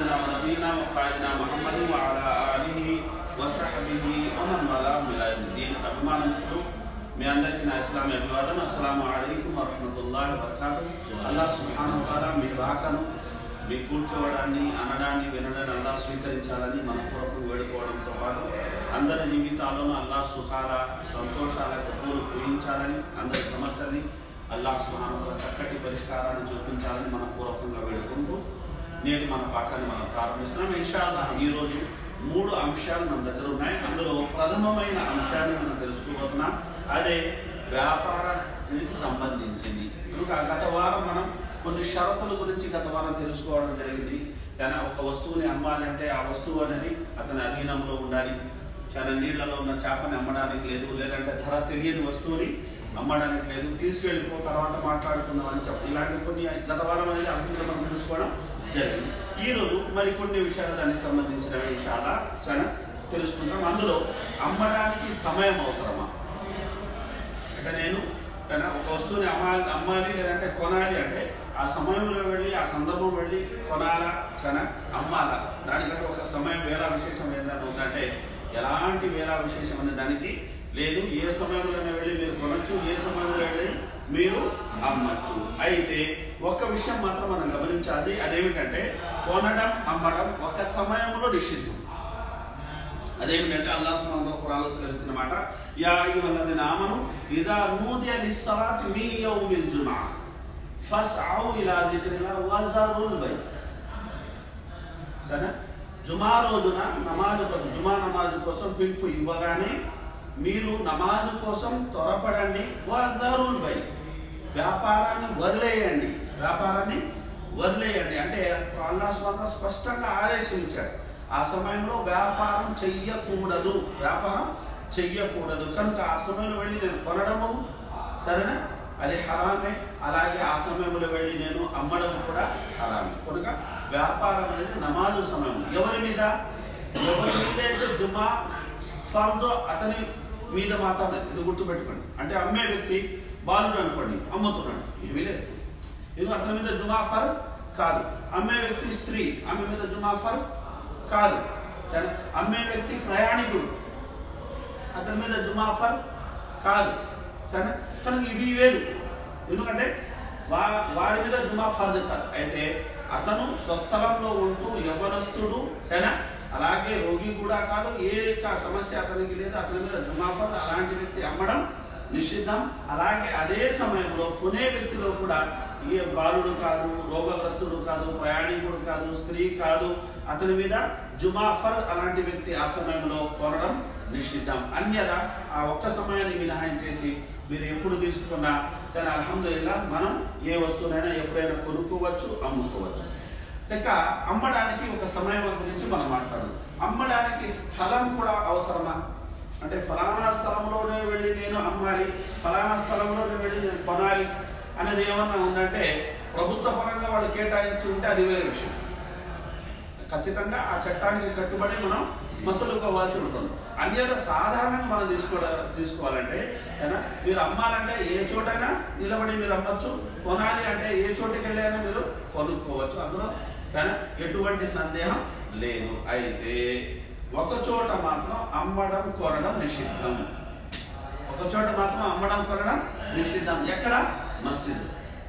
سيدنا ونبينا وقائدنا محمد وعلى آله وصحبه ومن والاه إلى يوم الدين అభిమానంతో మీ అందరికీ నా ఇస్లామీ అభివాదం అస్సలాము అలైకుం వరహమతుల్లాహి వబర్కాతు అల్లాహ్ సుబ్హానహు వతఆలా మీ రాకను మీ కూర్చోవడాన్ని అనడాన్ని వినడాన్ని అల్లాహ్ స్వీకరించాలని మనపూర్వకం వేడుకోవడంతో పాటు అందరి జీవితాల్లోనూ అల్లాహ్ సుఖాల సంతోషాల పూలు పూయించాలని అందరి సమస్యల్ని అల్లాహ్ సుబ్హానహు వతఆలా చక్కటి పరిష్కారాన్ని చూపించాలని మనపూర్వకంగా వేడుకుంటూ నేటి మన పాఠాన్ని మనం ప్రారంభిస్తున్నాం ఇన్షాల్లా ఈరోజు మూడు అంశాలు మన దగ్గర ఉన్నాయి అందులో ప్రథమమైన అంశాన్ని మనం తెలుసుకోబోతున్నాం అదే వ్యాపారానికి సంబంధించింది కనుక గత వారం మనం కొన్ని షరతుల గురించి గత వారం తెలుసుకోవడం జరిగింది కానీ ఒక వస్తువుని అమ్మాలంటే ఆ వస్తువు అనేది అతని అధీనంలో ఉండాలి చాలా నీళ్లలో ఉన్న చేపని అమ్మడానికి లేదు లేదంటే ధర తెలియని వస్తువుని అమ్మడానికి లేదు తీసుకెళ్ళిపో తర్వాత మాట్లాడుకుందాం అని చెప్పి ఇలాంటి కొన్ని గత వారం అనేది అభివృద్ధి మనం తెలుసుకోవడం జరిగింది ఈరోజు మరికొన్ని విషయాలు దానికి సంబంధించిన విషయాల చాలా తెలుసుకుంటాం అందులో అమ్మడానికి సమయం అవసరమా అంటే నేను కానీ ఒక వస్తువుని అమ్మాలి అమ్మాలి లేదంటే కొనాలి అంటే ఆ సమయంలో వెళ్ళి ఆ సందర్భం వెళ్ళి కొనాలా చాలా అమ్మాలా దానికంటే ఒక సమయం వేళ విశేషం ఏదైనా ఉందంటే ఎలాంటి వేళ విశేషం అనే దానికి లేదు ఏ సమయంలోనే వెళ్ళి మీరు కొనొచ్చు ఏ సమయంలో వెళ్ళి మీరు అమ్మచ్చు అయితే ఒక్క విషయం మాత్రం మనం గమనించాలి అదేమిటంటే కొనడం అమ్మడం ఒక సమయంలో నిషిద్ధం అదేమిటంటే అల్లాహ్ సుబ్హానహు ఖురాన్లో సెలవిస్తున్న మాట యా అయ్యుహల్లదీన ఆమను ఇదా నూదియ లిస్సలాతి మీ యౌమిల్ జుమా ఫస్అవు ఇలా జిక్రిల్లాహ్ వజరుల్ బై సరే జుమా రోజున నమాజ్ కోసం జుమా నమాజ్ కోసం పిలుపు ఇవ్వగానే మీరు నమాజ్ కోసం త్వరపడండి వజరుల్ బై వ్యాపారాన్ని వదిలేయండి వ్యాపారాన్ని వదిలేయండి అంటే అల్లాహ్ సుబ్హానహు స్పష్టంగా ఆదేశించాడు ఆ సమయంలో వ్యాపారం చెయ్యకూడదు వ్యాపారం చెయ్యకూడదు కనుక ఆ సమయంలో వెళ్ళి నేను కొనడము సరేనా అది హరామే అలాగే ఆ సమయంలో వెళ్ళి నేను అమ్మడం కూడా హరామే కనుక వ్యాపారం అనేది నమాజు సమయం ఎవరి మీద ఎవరి మీద అయితే జుమా ఫర్దో అతని మీద మాత్రమే ఇది గుర్తుపెట్టుకోండి అంటే అమ్మే వ్యక్తి బాలుడు అనుకోండి అమ్ముతున్నాడు ఏమీ లేదు ఇది అతని మీద జుమా ఫర్ కాదు అమ్మే వ్యక్తి స్త్రీ ఆమె మీద జుమా ఫర్ కాదు సరే అమ్మే వ్యక్తి ప్రయాణికుడు అతని మీద జుమాఫర్ కాదు సరే కనుక ఇవి వేరు ఎందుకంటే వా వారి మీద జుమా ఫర్జ్ కాదు అయితే అతను స్వస్థలంలో ఉంటూ యవనస్తుడు సరేనా అలాగే రోగి కూడా కాదు ఏ యొక్క సమస్య అతనికి లేదు అతని మీద జుమాఫర్ అలాంటి వ్యక్తి అమ్మడం నిషిద్ధం అలాగే అదే సమయంలో కొనే వ్యక్తిలో కూడా ఏ బాలుడు కాదు రోగగ్రస్తుడు కాదు ప్రయాణికుడు కాదు స్త్రీ కాదు అతని మీద జుమాఫర్ అలాంటి వ్యక్తి ఆ సమయంలో కొనడం నిషిద్ధం అన్యదా ఆ ఒక్క సమయాన్ని మినహాయించేసి మీరు ఎప్పుడు తీసుకున్నా కానీ అల్హమ్దుల్లా మనం ఏ వస్తువునైనా ఎప్పుడైనా కొనుక్కోవచ్చు అమ్ముకోవచ్చు ఇక అమ్మడానికి ఒక సమయం గురించి మనం మాట్లాడదాం అమ్మడానికి స్థలం కూడా అవసరమా అంటే ఫలానా స్థలంలోనే వెళ్ళి నేను అమ్మాలి ఫలానా స్థలంలోనే వెళ్ళి నేను కొనాలి అనేది ఏమన్నా ఉందంటే ప్రభుత్వ పరంగా వాళ్ళు కేటాయించి ఉంటే అది వేరే విషయం ఖచ్చితంగా ఆ చట్టానికి కట్టుబడి మనం మసలుకోవాల్సి ఉంటుంది అన్యత సాధారణంగా మనం తీసుకోవడా తీసుకోవాలంటే ఏనా మీరు అమ్మాలంటే ఏ చోటైనా నిలబడి మీరు అమ్మచ్చు కొనాలి అంటే ఏ చోటుకి వెళ్ళైనా మీరు కొనుక్కోవచ్చు అందులో కానీ ఎటువంటి సందేహం లేదు అయితే ఒక చోట మాత్రం అమ్మడం కొనడం నిషిద్ధం ఒక చోట మాత్రం అమ్మడం కొనడం నిషిద్ధం ఎక్కడ మస్జిద్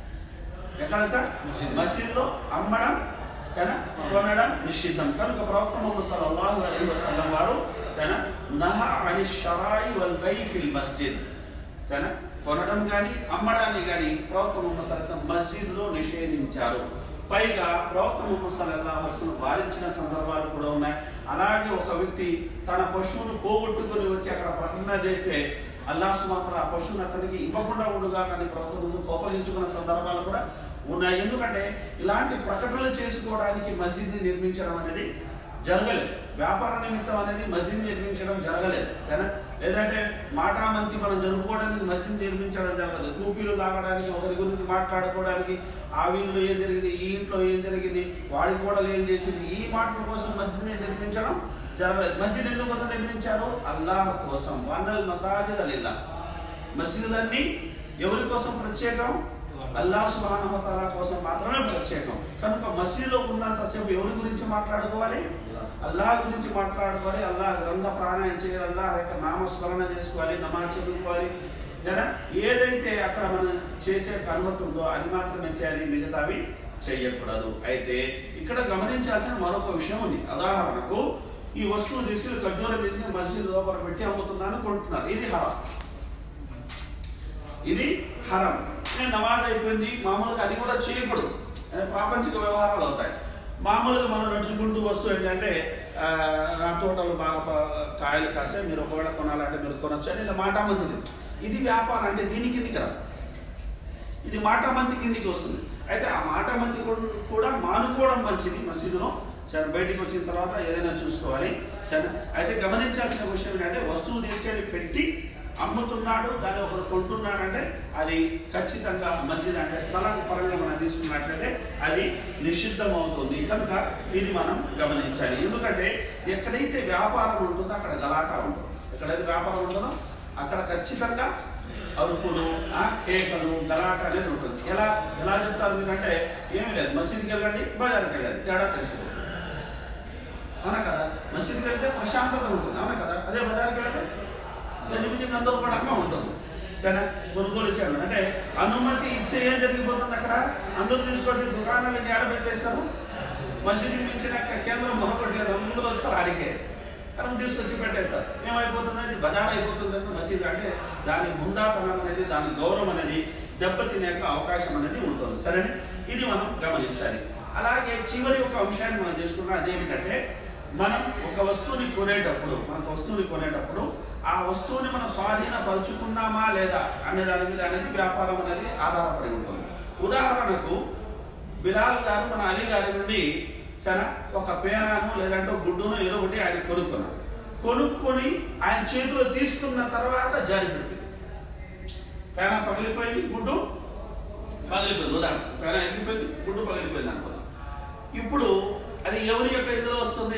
ఎక్కడ సార్ మసీద్లో అమ్మడం కదా కొనడం నిషిద్ధం కనుక ప్రవక్త ముహమ్మద్ సల్లల్లాహు అలైహి వసల్లం వారు కదా నహ అని షరాయి వల్ బై ఫిల్ మస్జిద్ కదా కొనడం కానీ అమ్మడాన్ని కానీ ప్రవక్త ముహమ్మద్ సల్లం మస్జిద్లో నిషేధించారు పైగా ప్రవక్త ముహమ్మద్ సల్లల్లాహు అలైహి వసల్లం వారించిన సందర్భాలు కూడా ఉన్నాయి అలాగే ఒక వ్యక్తి తన పశువును పోగొట్టుకుని వచ్చి అక్కడ ప్రకటన చేస్తే అల్లాహ్ సుమాత్ర ఆ పశువుని అతనికి ఇవ్వకుండా ఉండుగా కానీ ప్రభుత్వం ముందు కోపగించుకున్న సందర్భాలు కూడా ఉన్నాయి ఎందుకంటే ఇలాంటి ప్రకటనలు చేసుకోవడానికి మస్జిద్ని నిర్మించడం అనేది జరగలేదు వ్యాపార నిమిత్తం అనేది మస్జిద్ నిర్మించడం జరగలేదు కదా లేదంటే మాటామంతి మనం జరుపుకోవడానికి మస్జిద్ నిర్మించడం జరగలేదు కూపీలు లాగడానికి ఒకరి గురించి మాట్లాడుకోవడానికి ఆ వీధిలో ఏం జరిగింది ఈ ఇంట్లో ఏం జరిగింది వాడి కూడా ఏం చేసింది ఈ మాటల కోసం మస్జిద్ని నిర్మించడం జరగలేదు మస్జిద్ ఎందుకు కోసం నిర్మించారు అల్లాహ్ కోసం వన్నల్ మసాజిద్ అలిల్లా మస్జిదులన్నీ ఎవరి కోసం ప్రత్యేకం అల్లాహ్ సుబ్హానహు వ తఆలా కోసం మాత్రమే ప్రత్యేకం కనుక మసీదులో ఉన్నంతసేపు ఎవరి గురించి గురించి మాట్లాడుకోవాలి అల్లాహ్ గురించి మాట్లాడుకోవాలి అల్లాహ్ గ్రంథ ప్రాణాయం చేయాలి అల్లాహ్ యొక్క నామస్మరణ చేసుకోవాలి నమాజ్ చదువుకోవాలి కదా ఏదైతే అక్కడ మనం చేసే అనుమతి ఉందో అది మాత్రమే చేయాలి మిగతావి చేయకూడదు అయితే ఇక్కడ గమనించాల్సిన మరొక విషయం ఉంది ఉదాహరణకు ఈ వస్తువు తీసుకెళ్ళి ఖర్జూరం తీసుకెళ్ళి మస్జిద్ లోపల పెట్టి అమ్ముతున్నాను కొంటున్నారు ఇది హరాం ఇది హరం నేను నమాజ్ అయిపోయింది మామూలుగా అది కూడా చేయకూడదు అది ప్రాపంచిక వ్యవహారాలు అవుతాయి మామూలుగా మనం నడుచుకుంటూ వస్తూ ఏంటంటే ఆ, నా తోటలు బాగా ప- కాయలు కాసే మీరు ఒకవేళ కొనాలంటే మీరు కొనొచ్చు అని ఇలా మాట మంది ఇది వ్యాపారం అంటే దీని కిందికి రాదు ఇది మాట మంతి కిందికి వస్తుంది అయితే ఆ మాట మంతి కూడా- కూడా మానుకోవడం మంచిది మసీదులో సరే బయటికి వచ్చిన తర్వాత ఏదైనా చూసుకోవాలి సరే అయితే గమనించాల్సిన విషయం ఏంటంటే వస్తువు తీసుకెళ్ళి పెట్టి అమ్ముతున్నాడు దాన్ని ఒకరు కొంటున్నాడంటే అది ఖచ్చితంగా మసీద్ అంటే స్థలం పరంగా మనం తీసుకున్నట్లయితే అది నిషిద్ధం అవుతుంది కనుక ఇది మనం గమనించాలి ఎందుకంటే ఎక్కడైతే వ్యాపారం ఉంటుందో అక్కడ గలాట ఉంటుంది ఎక్కడైతే వ్యాపారం ఉంటుందో అక్కడ ఖచ్చితంగా అరుపులు ఆ, కేకలు గలాట అనేది ఉంటుంది ఎలా ఎలా చెప్తారు మీరంటే ఏమీ లేదు మసీద్కి వెళ్ళండి బజార్కి వెళ్ళండి తేడా తెలుసుకోండి అవునా కదా మసీద్కి వెళ్తే ప్రశాంతత ఉంటుంది అవునా కదా అదే బజార్కి వెళ్తే గజిబిజిగా అందరూ కూడా అక్కడ ఉంటుంది సరే కొనుగోలు చేయడం అంటే అనుమతి ఇచ్చే ఏం జరిగిపోతుంది అక్కడ అందరూ తీసుకొని దుకాణాలు ఏడ పెట్టేస్తారు మసీదుకి మించిన కేంద్రం మరొకటి లేదు అందరూ ఒకసారి అడిగే కనుక తీసుకొచ్చి పెట్టేస్తారు ఏమైపోతుందంటే బజార్ అయిపోతుందంటే మసీదు అంటే దాని హుందాతనం అనేది దాని గౌరవం అనేది దెబ్బతినే యొక్క అవకాశం అనేది ఉంటుంది సరేనే ఇది మనం గమనించాలి అలాగే చివరి ఒక అంశాన్ని మనం తీసుకున్నాం అదేమిటంటే మనం ఒక వస్తువుని కొనేటప్పుడు మనకు వస్తువుని కొనేటప్పుడు ఆ వస్తువుని మనం స్వాధీనపరుచుకున్నామా లేదా అనే దాని మీద అనేది వ్యాపారం అనేది ఆధారపడి ఉంటుంది ఉదాహరణకు బిలాల్ గారు మన అలీ గారి నుండి సరే ఒక పేనాను లేదంటే ఒక గుడ్డును ఏదో ఒకటి ఆయన కొనుక్కున్నారు కొనుక్కొని ఆయన చేతిలో తీసుకున్న తర్వాత జారిపెట్టింది పేనా పగిలిపోయింది గుడ్డు పగిలిపోయింది ఉదాహరణ పేనా ఎగిరిపోయింది గుడ్డు పగిలిపోయింది అనుకున్నాం ఇప్పుడు అది ఎవరి యొక్క ఇందులో వస్తుంది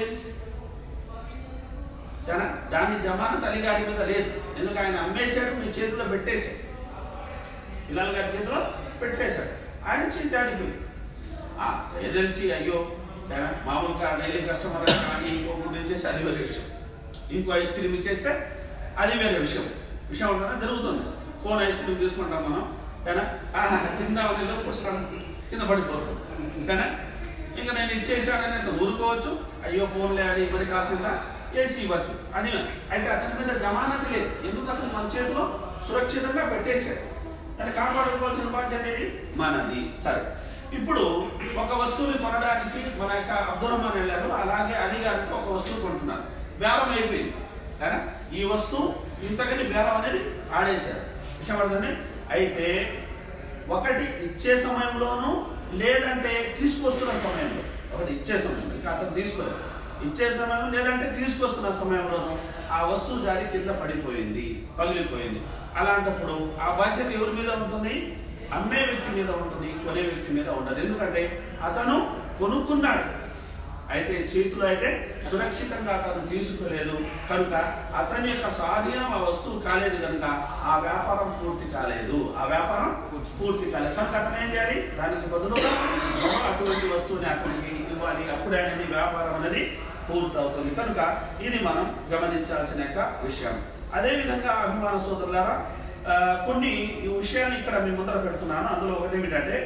సరేనా? దాని జమాన తల్లి గారి మీద లేదు ఎందుకు ఆయన అమ్మేశాడు మీ చేతిలో పెట్టేశాడు పిల్లల గారి చేతిలో పెట్టేశాడు ఆయన చేతి దాటిపోయింది ఆ, ఏ తెలిసి అయ్యో సరేనా? మామూలుగా డైలీ కస్టమర్ కానీ ఇంకో గుడ్డు ఇచ్చేసి అది వేరే విషయం ఇంకో ఐస్ క్రీమ్ ఇచ్చేస్తే అది వేరే విషయం విషయం ఉంటుందా జరుగుతుంది కోన్ ఐస్ క్రీమ్ తీసుకుంటాం మనం సరేనా ఆహా, తిందామని లోపు వస్తాం, కింద పడిపోతాం సరేనా ఇంకా నేను ఇచ్చేసానని అతను ఊరుకోవచ్చు అయ్యో ఫోన్లే అని మరి కాసిందా వేసి ఇవ్వచ్చు అది అయితే అతని మీద జమానత్ లేదు ఎందుకు అతను మన చేతిలో సురక్షితంగా పెట్టేశాడు దాన్ని కాపాడుకోవాల్సిన బాధ్యత ఏది మనది సరే ఇప్పుడు ఒక వస్తువుని కొనడానికి మన యొక్క అబ్దుల్ రహమాన్ వెళ్ళారు అలాగే అలీ గారికి ఒక వస్తువు కొంటున్నారు బేరం అయిపోయింది కదా ఈ వస్తువు ఇంతకని బేరం అనేది ఆడేశారు ఇష్టపడుతుంది అయితే ఒకటి ఇచ్చే సమయంలోనూ లేదంటే తీసుకొస్తున్న సమయంలో ఒకటి ఇచ్చే సమయంలో ఇంకా అతను తీసుకోలేదు ఇచ్చే సమయం లేదంటే తీసుకొస్తున్న సమయంలోనూ ఆ వస్తువు జారి కింద పడిపోయింది పగిలిపోయింది అలాంటప్పుడు ఆ బాధ్యత ఎవరి మీద ఉంటుంది అమ్మే వ్యక్తి మీద ఉంటుంది కొనే వ్యక్తి మీద ఉండదు ఎందుకంటే అతను కొనుక్కున్నాడు అయితే చేతిలో అయితే సురక్షితంగా అతను తీసుకోలేదు కనుక అతని యొక్క స్వాధీనం ఆ వస్తువు కాలేదు కనుక ఆ వ్యాపారం పూర్తి కాలేదు ఆ వ్యాపారం పూర్తి కాలేదు కనుక అతను ఏం చేయాలి దానికి బదులుగా మరో అటువంటి వస్తువుని అతనికి ఇవ్వాలి అప్పుడే అనేది వ్యాపారం అనేది పూర్తి అవుతుంది కనుక ఇది మనం గమనించాల్సిన యొక్క విషయం అదేవిధంగా అభిమాన సోదరులారా ఆ, కొన్ని ఈ విషయాన్ని ఇక్కడ మీ ముందర పెడుతున్నాను అందులో ఒకటి ఏమిటంటే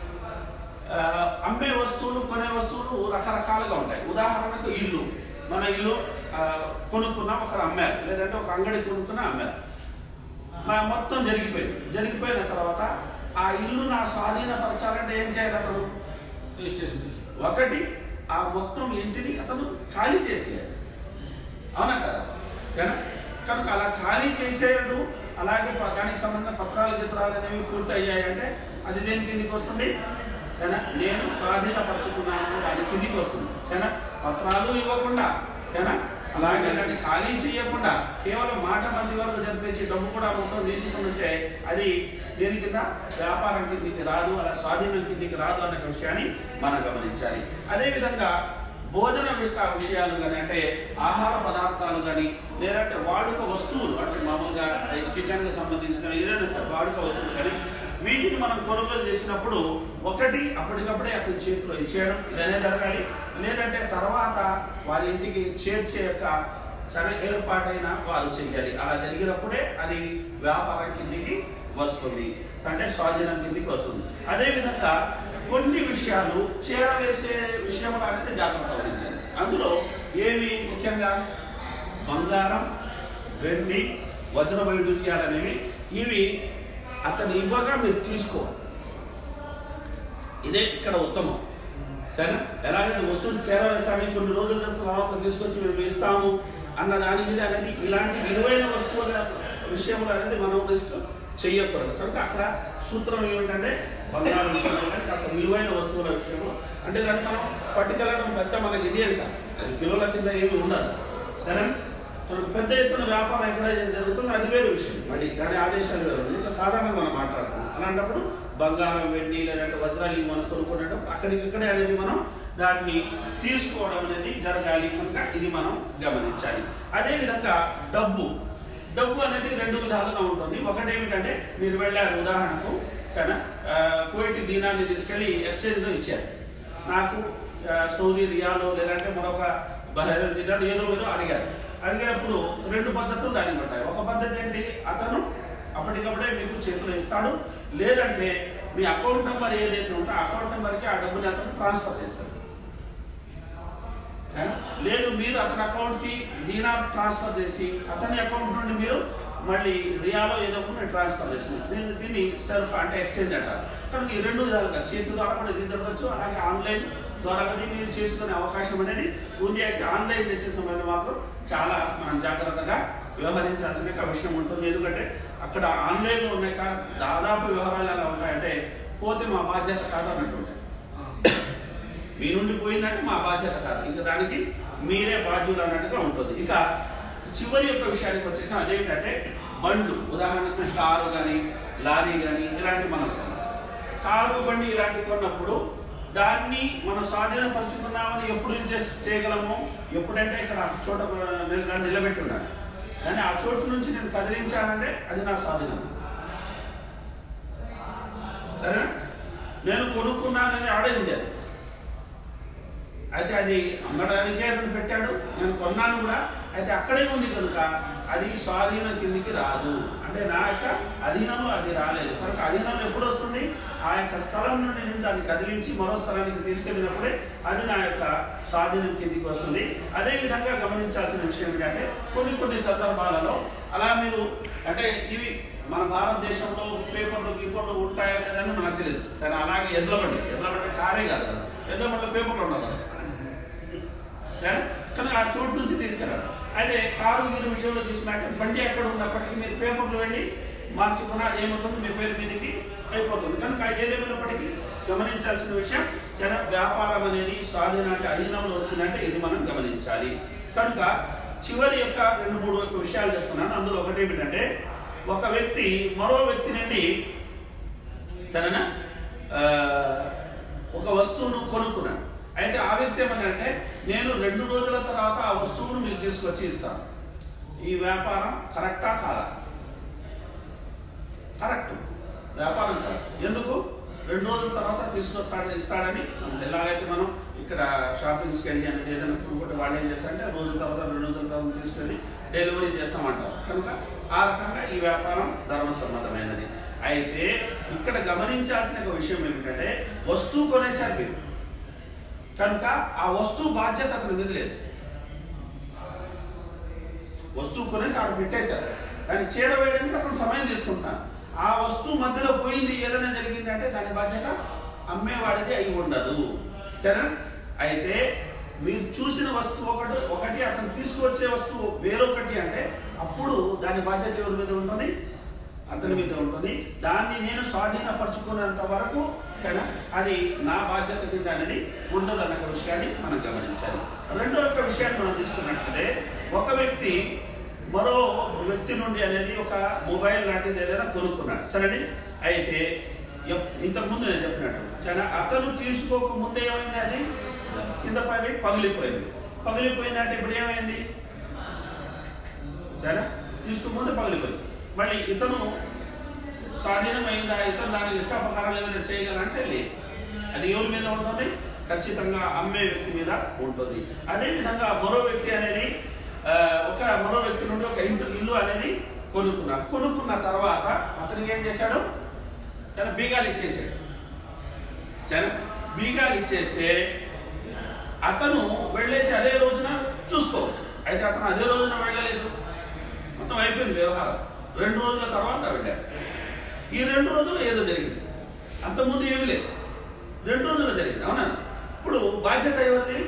ఆ, అమ్మే వస్తువులు కొనే వస్తువులు రకరకాలుగా ఉంటాయి ఉదాహరణకు ఇల్లు మన ఇల్లు ఆ, కొనుక్కున్నాం ఒకరు అమ్మారు లేదంటే ఒక అంగడి కొనుక్కున్నా అమ్మారు మా మొత్తం జరిగిపోయింది జరిగిపోయిన తర్వాత ఆ ఇల్లు నా స్వాధీనపరచాలంటే ఏం చేయాలి అతను ఒకటి ఆ మొత్తం ఇంటిని అతను ఖాళీ చేసేయాలి అవునా కదా కదా కనుక అలా ఖాళీ చేసేయడు అలాగే ప- దానికి సంబంధించిన పత్రాలు గిత్రాలు అనేవి పూర్తి అయ్యాయంటే అది దేని కిందికి వస్తుంది సరేనా నేను స్వాధీనపరచుకున్నాను దాని కిందికి వస్తుంది సరేనా పత్రాలు ఇవ్వకుండా సరేనా అలాగే దాన్ని ఖాళీ చేయకుండా కేవలం మాట మంది వరకు జరిపించి డబ్బు కూడా మొత్తం తీసుకుంటే అది దేని కింద వ్యాపారం కిందికి రాదు అలా స్వాధీనం కిందికి రాదు అనే విషయాన్ని మనం గమనించాలి అదేవిధంగా భోజనం యొక్క విషయాలు కానీ అంటే ఆహార పదార్థాలు కానీ లేదంటే వాడుక వస్తువులు అంటే మామూలుగా కిచెన్కి సంబంధించిన ఏదైనా సరే వాడుక వస్తువులు కానీ వీటిని మనం కొనుగోలు చేసినప్పుడు ఒకటి అప్పటికప్పుడే అతని చేతిలో ఇచ్చేయడం ఇదనే జరగాలి లేదంటే తర్వాత వారి ఇంటికి చేర్చే యొక్క సరే ఏర్పాటైన వారు చెయ్యాలి అలా జరిగినప్పుడే అది వ్యాపారం కిందికి వస్తుంది అంటే స్వాధీనం కిందికి వస్తుంది అదేవిధంగా కొన్ని విషయాలు చేరవేసే విషయంలో అనేది జాగ్రత్త వహించాలి అందులో ఏవి ముఖ్యంగా బంగారం వెండి వజ్ర వైడూర్యాలు అనేవి ఇవి అతను ఇవ్వగా మీరు తీసుకో ఇదే ఇక్కడ ఉత్తమం సరే ఎలాగైతే వస్తువులు చేరవేస్తామని కొన్ని రోజుల తర్వాత తీసుకొచ్చి మేము ఇస్తాము అన్న దాని మీద అనేది ఇలాంటి విలువైన వస్తువుల విషయంలో అనేది మనం రిస్క్ చేయకూడదు కనుక అక్కడ సూత్రం ఏమిటంటే బంగారం విషయంలో కానీ కాస్త విలువైన వస్తువుల విషయంలో అంటే దాన్ని మనం పట్టుకెళ్ళడం పెద్ద మనకి ఇది అని కాదు అది కిలోల కింద ఏమి ఉండదు సరే మనకు పెద్ద ఎత్తున వ్యాపారం ఎక్కడ జరుగుతుందో అది వేరే విషయం మళ్ళీ దాని ఆదేశాలు వేరు ఉంది. ఇంకా సాధారణంగా మనం మాట్లాడుకున్నాం అలాంటప్పుడు బంగారం వెండి లేదంటే వజ్రాలు ఇవి మనం కొనుక్కునేటప్పుడు అక్కడికిక్కడే అనేది మనం దాన్ని తీసుకోవడం అనేది జరగాలి కనుక ఇది మనం గమనించాలి అదేవిధంగా డబ్బు డబ్బు అనేది రెండు విధాలుగా ఉంటుంది ఒకటి ఏమిటంటే మీరు వెళ్ళారు ఉదాహరణకు చాలా ఆ, కువైట్ దీనాన్ని తీసుకెళ్ళి ఎక్స్చేంజ్లో ఇచ్చారు నాకు ఆ, సౌదీ రియాలో లేదంటే మరొక బహ్రైన్ దినాలు ఏదో ఏదో అడిగారు అడిగినప్పుడు రెండు పద్ధతులు దానికి ఉంటాయి ఒక పద్ధతి ఏంటి అతను అప్పటికప్పుడే మీకు చేతులు ఇస్తాడు లేదంటే మీ అకౌంట్ నెంబర్ ఏదైతే ఉందో ఆ అకౌంట్ నెంబర్కి ఆ డబ్బుని అతను ట్రాన్స్ఫర్ చేస్తాడు సరే? లేదు మీరు అతని అకౌంట్కి దీనార్ ట్రాన్స్ఫర్ చేసి అతని అకౌంట్ నుండి మీరు మళ్ళీ రియాలో ఏదో ఒకటి మీరు ట్రాన్స్ఫర్ చేస్తున్నారు దీన్ని దీన్ని సెల్ఫ్ అంటే ఎక్స్చేంజ్ అంటారు కనుక ఈ రెండు విధాలుగా చేతి ద్వారా కూడా ఇది జరగచ్చు అలాగే ఆన్లైన్ ద్వారా కూడా మీరు చేసుకునే అవకాశం అనేది ఉంది అయితే ఆన్లైన్ చేసే సమయంలో మాత్రం చాలా మనం జాగ్రత్తగా వ్యవహరించాల్సిన ఒక విషయం ఉంటుంది ఎందుకంటే అక్కడ ఆన్లైన్లో ఉన్న కా- దాదాపు వ్యవహారాలు ఎలా ఉంటాయంటే పోతే మా బాధ్యత కాదు అన్నట్టు ఉంటాయి మీ నుండి పోయిందంటే మా బాధ్యత కాదు ఇంకా దానికి మీరే బాధ్యులు అన్నట్టుగా ఉంటుంది ఇక చివరి యొక్క విషయానికి వచ్చేసి అదేంటంటే బండ్లు ఉదాహరణకు కారు కానీ లారీ కానీ ఇలాంటివి మనం కొన్నాం. కారు బండి ఇలాంటివి కొన్నప్పుడు దాన్ని మనం స్వాధీనపరుచుకున్నామని ఎప్పుడు ఇది చేస్- చేయగలము ఎప్పుడంటే ఇక్కడ ఆ చోట నిల- దాన్ని నిలబెట్టి ఉండాలి కానీ ఆ చోటు నుంచి నేను కదిలించానంటే అది నా స్వాధీనం సరేనా నేను కొనుక్కున్నానని ఆడే ఉంది అది అయితే అది అమ్మడానికే అతను పెట్టాడు నేను కొన్నాను కూడా అయితే అక్కడే ఉంది కనుక అది స్వాధీనం కిందికి రాదు అంటే నా యొక్క అధీనంలో అది రాలేదు కనుక అధీనంలో ఎప్పుడు వస్తుంది ఆ యొక్క స్థలం నుండి నేను దాన్ని కదిలించి మరో స్థలానికి తీసుకెళ్ళినప్పుడే అది నా యొక్క స్వాధీనం కిందికి వస్తుంది అదే విధంగా గమనించాల్సిన విషయం ఏంటంటే కొన్ని కొన్ని సందర్భాలలో అలా మీరు అంటే ఇవి మన భారతదేశంలో పేపర్లు గీపర్లు ఉంటాయా లేదని మనకు తెలియదు సరే అలాగే ఎడ్ల బండి ఎడ్ల బండి కారే కాదు కదా ఎడ్ల బండిలో పేపర్లు ఉండదు సరే? కానీ ఆ చోటు నుంచి తీసుకెళ్ళాలి అయితే కారు గీరు విషయంలో తీసుకున్నాక బండి ఎక్కడ ఉన్నప్పటికీ మీరు పేపర్లు వెళ్ళి మార్చుకున్నా ఏమవుతుంది మీ పేరు మీదకి అయిపోతుంది కనుక ఏదేమైనప్పటికీ గమనించాల్సిన విషయం చాలా వ్యాపారం అనేది స్వాధీనానికి అధీనంలో వచ్చిందంటే ఇది మనం గమనించాలి కనుక చివరి యొక్క రెండు మూడు యొక్క విషయాలు చెప్తున్నాను అందులో ఒకటి ఏమిటంటే ఒక వ్యక్తి మరో వ్యక్తి నుండి సరేనా ఆ, ఒక వస్తువును కొనుక్కున్నాను అయితే ఆ వ్యక్తి ఏమనంటే నేను రెండు రోజుల తర్వాత ఆ వస్తువును మీకు తీసుకొచ్చి ఇస్తాను ఈ వ్యాపారం కరెక్టా కాదా కరెక్ట్ వ్యాపారం కరెక్ట్ ఎందుకు రెండు రోజుల తర్వాత తీసుకొస్తాడు ఇస్తాడని మనం ఎలాగైతే మనం ఇక్కడ షాపింగ్స్కి వెళ్ళి అనేది ఏదైనా కొనుక్కుంటే వాళ్ళు ఏం చేస్తారంటే రోజుల తర్వాత రెండు రోజుల తర్వాత తీసుకెళ్ళి డెలివరీ చేస్తామంటారు కనుక ఆ రకంగా ఈ వ్యాపారం ధర్మసమ్మతమైనది అయితే ఇక్కడ గమనించాల్సిన ఒక విషయం ఏమిటంటే వస్తువు కొనేసారు మీరు కనుక ఆ వస్తువు బాధ్యత అతని మీద లేదు వస్తువు కొనేసి ఆడ పెట్టేశారు దాన్ని చేరవేయడానికి అతను సమయం తీసుకుంటున్నాను ఆ వస్తువు మధ్యలో పోయింది ఏదైనా జరిగింది అంటే దాని బాధ్యత అమ్మేవాడిది అయి ఉండదు సరే అయితే మీరు చూసిన వస్తువు ఒకటి ఒకటి అతను తీసుకువచ్చే వస్తువు వేరొకటి అంటే అప్పుడు దాని బాధ్యత ఎవరి మీద ఉంటుంది అతని మీద ఉంటుంది దాన్ని నేను స్వాధీనపరచుకున్నంత వరకు కదా అది నా బాధ్యత కింద అనేది ఉండదు అన్న విషయాన్ని మనం గమనించాలి రెండో ఒక విషయాన్ని మనం తీసుకున్నట్లయితే ఒక వ్యక్తి మరో వ్యక్తి నుండి అనేది ఒక మొబైల్ లాంటిది ఏదైనా కొనుక్కున్నాడు సరేని అయితే ఎప్- ఇంతకుముందు నేను చెప్పినట్టు చాలా అతను తీసుకోక ముందే ఏమైంది అది కింద పడి పగిలిపోయింది పగిలిపోయింది అంటే ఇప్పుడు ఏమైంది చాలా తీసుకోక ముందే పగిలిపోయింది మళ్ళీ ఇతను స్వాధీనమైందా ఇతను దానికి ఇష్టప్రకారం ఏదైనా చేయగలంటే లేదు అది ఎవరి మీద ఉంటుంది ఖచ్చితంగా అమ్మే వ్యక్తి మీద ఉంటుంది అదే విధంగా మరో వ్యక్తి అనేది ఆ, ఒక మరో వ్యక్తి నుండి ఒక ఇంటి ఇల్లు అనేది కొనుక్కున్నాడు కొనుక్కున్న తర్వాత అతనికి ఏం చేశాడు చాలా బీగాలు ఇచ్చేసాడు చాలా బీగాలు ఇచ్చేస్తే అతను వెళ్ళేసి అదే రోజున చూసుకోవచ్చు అయితే అతను అదే రోజున వెళ్ళలేదు మొత్తం అయిపోయింది వ్యవహారం రెండు రోజుల తర్వాత వెళ్ళాడు ఈ రెండు రోజులు ఏదో జరిగింది అంతకుముందు ఏమీ లేదు రెండు రోజులు జరిగింది అవునా ఇప్పుడు బాధ్యత ఎవరిది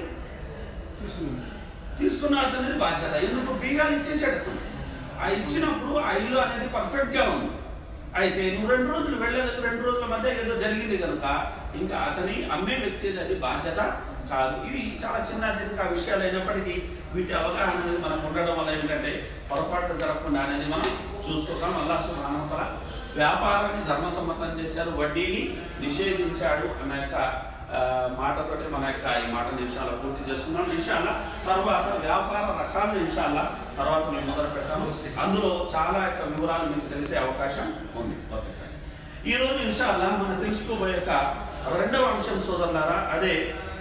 తీసుకున్న అతనిది బాధ్యత ఎందుకు బీగాలు ఇచ్చేసాడు అతను ఆ ఇచ్చినప్పుడు ఆ ఇల్లు అనేది పర్ఫెక్ట్ గా ఉంది అయితే నువ్వు రెండు రోజులు వెళ్ళలేదు రెండు రోజుల మధ్య ఏదో జరిగింది కనుక ఇంకా అతని అమ్మే వ్యక్తి అది బాధ్యత కాదు ఇవి చాలా చిన్న చిన్న విషయాలు అయినప్పటికీ వీటి అవగాహన అనేది మనకు ఉండడం వల్ల ఏంటంటే పొరపాటు జరగకుండా అనేది మనం చూసుకుంటాం అల్లా సుబ్హానహు వ్యాపారాన్ని ధర్మసమ్మతం చేశారు వడ్డీని నిషేధించాడు అన్న యొక్క ఆ, మాటతోటి మన యొక్క ఈ మాట నిమిషాలు పూర్తి చేసుకున్నాం ఇన్షాల్లా తర్వాత వ్యాపార రకాలు ఇన్షాల్లా తర్వాత మేము మొదలు పెట్టాము అందులో చాలా యొక్క వివరాలు మీకు తెలిసే అవకాశం ఉంది ఓకే సార్ ఈ రోజు ఇన్షాల్లా మనం తెలుసుకోబోయే యొక్క రెండవ అంశం సోదరులారా అదే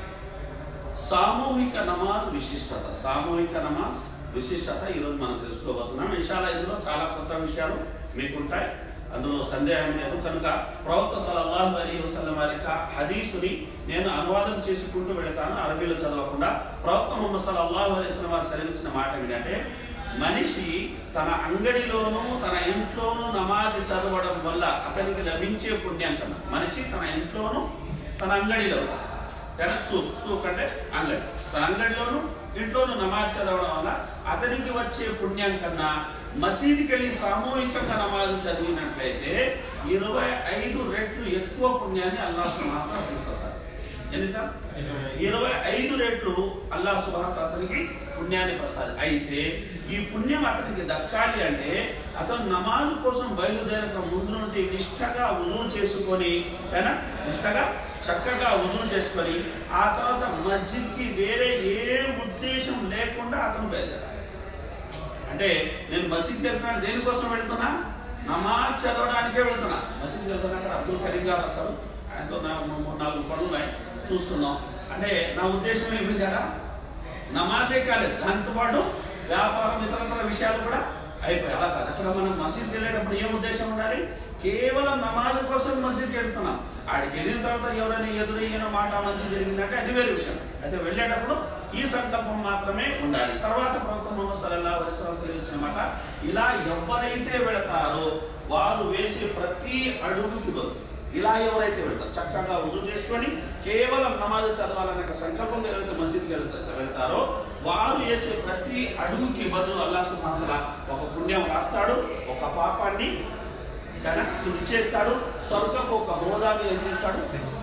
సామూహిక నమాజ్ విశిష్టత సామూహిక నమాజ్ విశిష్టత ఈరోజు మనం తెలుసుకోబోతున్నాం ఇన్షాల్లా ఇందులో చాలా కొత్త విషయాలు మీకుంటాయి అందులో సందేహం లేదు కనుక ప్రవక్త సల్లల్లాహు అలైహి వసల్లం వారి యొక్క హదీసుని నేను అనువాదం చేసుకుంటూ వెళతాను అరబీలో చదవకుండా ప్రవక్త ముహమ్మద్ సల్లల్లాహు అలైహి వసల్లం వారు సెలవించిన మాట ఏంటంటే మనిషి తన అంగడిలోనూ తన ఇంట్లోనూ నమాజ్ చదవడం వల్ల అతనికి లభించే పుణ్యం కన్నా మనిషి తన ఇంట్లోనూ తన అంగడిలో కానీ సూక్ సూక్ అంటే అంగడి తన అంగడిలోను ఇంట్లోనూ నమాజ్ చదవడం వల్ల అతనికి వచ్చే పుణ్యం కన్నా మసీదుకి వెళ్ళి సామూహికంగా నమాజ్ చదివినట్లయితే ఇరవై ఐదు రెట్లు ఎక్కువ పుణ్యాన్ని అల్లా సుమాత అతనికి ప్రసాదిస్తాడు ఎన్ని సార్ ఇరవై ఐదు రెట్లు అల్లా సుబాత అతనికి పుణ్యాన్ని ప్రసాది అయితే ఈ పుణ్యం అతనికి దక్కాలి అంటే అతను నమాజు కోసం బయలుదేరక ముందు నుండి నిష్టగా ఉజూ చేసుకొని ఏనా? నిష్టగా చక్కగా ఉజూ చేసుకొని ఆ తర్వాత మస్జిద్కి వేరే ఏ ఉద్దేశం లేకుండా అతను బయలుదేరాలి అంటే నేను మసీద్కి వెళ్తున్నాను దేనికోసం వెళ్తున్నా నమాజ్ చదవడానికే వెళ్తున్నా మసీద్కి వెళ్తున్నా అక్కడ అబ్దుల్ కరీం గారు వస్తారు ఆయనతో నా మూడు మూడు నాలుగు పనులు ఉన్నాయి చూస్తున్నాం అంటే నా ఉద్దేశం ఏమి కదా నమాజే కాలేదు దాంతో పాటు వ్యాపారం ఇతరతర విషయాలు కూడా అయిపోయాయి అలా కాదు అక్కడ మనం మసీద్కి వెళ్ళేటప్పుడు ఏం ఉద్దేశం ఉండాలి కేవలం నమాజ్ కోసం మసీద్కి వెళ్తున్నాం ఆడికి వెళ్ళిన తర్వాత ఎవరైనా ఎదురయ్యిన మాట మంచి జరిగిందంటే అది వేరే విషయం అయితే వెళ్ళేటప్పుడు ఈ సంకల్పం మాత్రమే ఉండాలి తర్వాత ప్రవక్త ముహమ్మద్ సల్లల్లాహు అలైహి వసల్లం ఇచ్చిన మాట ఇలా ఎవరైతే వెళతారో వారు వేసే ప్రతి అడుగుకి బదులు ఇలా ఎవరైతే వెళ్తారు చక్కగా ఉదు చేసుకొని కేవలం నమాజ్ చదవాలనే ఒక సంకల్పంతో ఎవరైతే మసీద్కి వెళ్తా- వెళ్తారో వారు వేసే ప్రతి అడుగుకి బదులు అల్లా సుబ్హానహు ఒక పుణ్యం రాస్తాడు ఒక పాపాన్ని కన శుద్ధి చేస్తాడు స్వర్గపు ఒక హోదాని ఏం చేస్తాడు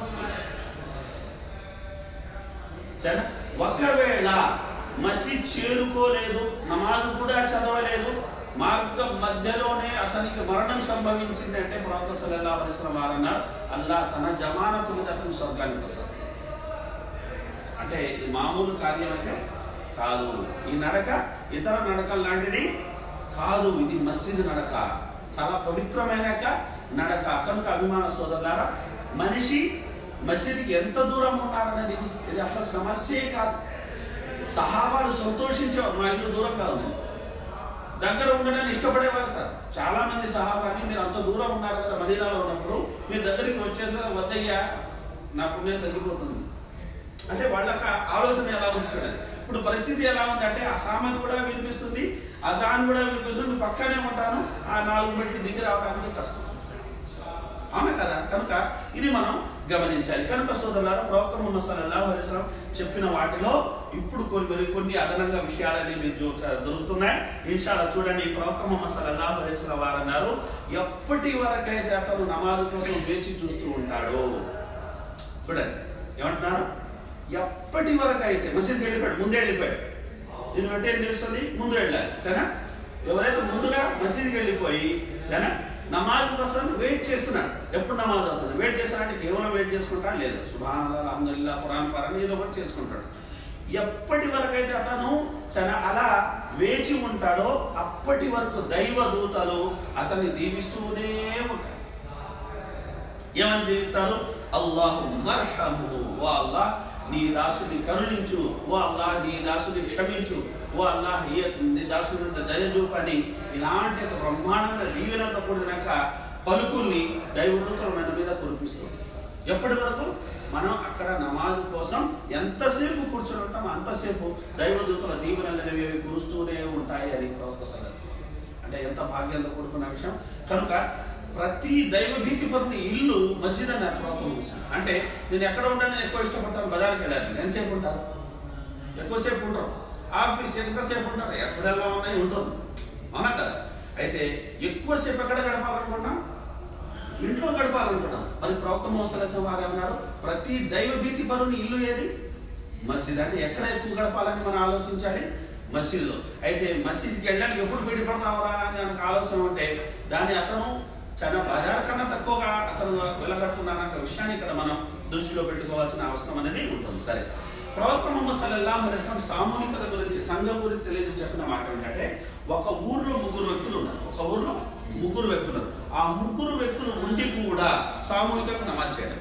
సరేనా ఒకవేళ మసీద్ చేరుకోలేదు నమాజ్ కూడా చదవలేదు మార్గం మధ్యలోనే అతనికి మరణం సంభవించింది అంటే ప్రవక్త సల్లల్లాహు అలైహి వసల్లం వారు అన్నారు అల్లా తన జమానతు మీద అతను స్వర్గానికి వస్తాడు అంటే ఇది మామూలు కార్యం అయితే కాదు ఈ నడక ఇతర నడకల లాంటిది కాదు ఇది మస్జిద్ నడక చాలా పవిత్రమైన యొక్క నడక కనుక అభిమాన సోదరులారా మనిషి మసీద్కి ఎంత దూరం ఉన్నారనేది ఇది అసలు సమస్యే కాదు సహాబాలు సంతోషించేవారు మా ఇల్లు దూరంగా ఉంది దగ్గర ఉండడానికి ఇష్టపడేవారు కాదు చాలా మంది సహాబాని మీరు అంత దూరం ఉన్నారు కదా మదీనాలో ఉన్నప్పుడు మీరు దగ్గరికి వచ్చేసి కదా వద్దయ్యా నా పుణ్యం తగ్గిపోతుంది అంటే వాళ్ళకి ఆ ఆలోచన ఎలా ఉంది చూడండి ఇప్పుడు పరిస్థితి ఎలా ఉంది అంటే ఆ హామన్ కూడా వినిపిస్తుంది ఆ దాని కూడా వినిపిస్తుంది నువ్వు పక్కనే ఉంటాను ఆ నాలుగు మెట్లు దిగి రావడానికి కష్టం అవునా కదా కనుక ఇది మనం గమనించాలి కనుక సోదరులారా ప్రవక్త ముహమ్మద్ సల్లల్లాహు అలైహి వసల్లం చెప్పిన వాటిలో ఇప్పుడు కొన్ని మరి కొన్ని అదనంగా విషయాలు అనేవి జో- దొరుకుతున్నాయి ఇన్షాల్లా చూడండి ప్రవక్త ముహమ్మద్ సల్లల్లాహు అలైహి వసల్లం వారు అన్నారు ఎప్పటి వరకైతే అతను నమాజు కోసం వేచి చూస్తూ ఉంటాడో చూడండి ఏమంటున్నారు ఎప్పటి వరకు అయితే మసీద్కి వెళ్ళిపోయాడు ముందే వెళ్ళిపోయాడు దీన్ని బట్టి ఏం తెలుస్తుంది ముందు వెళ్ళాలి సరేనా ఎవరైతే ముందుగా మసీద్కి వెళ్ళిపోయి సరేనా నమాజ్ కోసం వెయిట్ చేస్తున్నాడు ఎప్పుడు నమాజ్ అవుతుంది వెయిట్ చేస్తున్నాడంటే కేవలం వెయిట్ చేసుకుంటాడు లేదు సుభాన్ అల్హమ్దుల్లా ఖురాన్ పరాన్ ఏదో ఒకటి చేసుకుంటాడు ఎప్పటి వరకు అయితే అతను చాలా అలా వేచి ఉంటాడో అప్పటి వరకు దైవ దూతలు అతన్ని దీవిస్తూనే ఉంటారు ఏమని దీవిస్తారు అల్లాహు మర్హము ఓ అల్లాహ్ నీ దాసుని కరుణించు ఓ అల్లాహ్ నీ దాసుని క్షమించు ఓ అల్లాహ్ ఈ- నీ దాసుని దయ చూపని ఇలాంటి ఒక బ్రహ్మాండమైన దీవెనతో కూడినాక పలుకుల్ని దైవదూతలు మన మీద కురిపిస్తుంది ఎప్పటి వరకు మనం అక్కడ నమాజ్ కోసం ఎంతసేపు కూర్చొని ఉంటాం అంతసేపు దైవదూతల దీవెనలు అనేవి కురుస్తూనే ఉంటాయి అని ప్రవక్త సలహా అంటే ఎంత భాగ్యంతో కూడుకున్న విషయం కనుక ప్రతి దైవ భీతి పరుని ఇల్లు మసీద్ అని ప్రవక్త ముగిస్తుంది అంటే నేను ఎక్కడ ఉంటానో ఎక్కువ ఇష్టపడతాను బజార్కి వెళ్ళాను నేను ఎంతసేపు ఉంటాను ఎక్కువసేపు ఉండరు ఆఫీస్ ఎంతసేపు ఉంటారు ఎప్పుడెల్లా ఉన్నాయి ఉంటుంది అవునా కదా అయితే ఎక్కువసేపు ఎక్కడ గడపాలనుకుంటాం ఇంట్లో గడపాలనుకుంటాం మరి ప్రవక్త మోసలసం వారు అన్నారు ప్రతి దైవ భీతి పరుని ఇల్లు ఏది మసీద్ అంటే ఎక్కడ ఎక్కువ గడపాలని మనం ఆలోచించాలి మసీద్లో అయితే మసీద్కి వెళ్ళాక ఎప్పుడు పెళ్లి పడతావరా అని మనకు ఆలోచన ఉంటే దాన్ని అతను చాలా బజార్ కన్నా తక్కువగా అతను వెళ్ళగట్టున్నానన్న విషయాన్ని ఇక్కడ మనం దృష్టిలో పెట్టుకోవాల్సిన అవసరం అనేది ఉంటుంది సరే ప్రవక్త ముహమ్మద్ సల్లల్లాహు అలైహి వసల్లం సామూహికత గురించి సంఘం గురించి తెలియజేసి చెప్పిన మాట ఏంటంటే ఒక ఊర్లో ముగ్గురు వ్యక్తులు ఉన్నారు ఒక ఊర్లో ముగ్గురు వ్యక్తులు ఉన్నారు. ఆ ముగ్గురు వ్యక్తులు ఉండి కూడా సామూహికత నమాజ్ చేయడం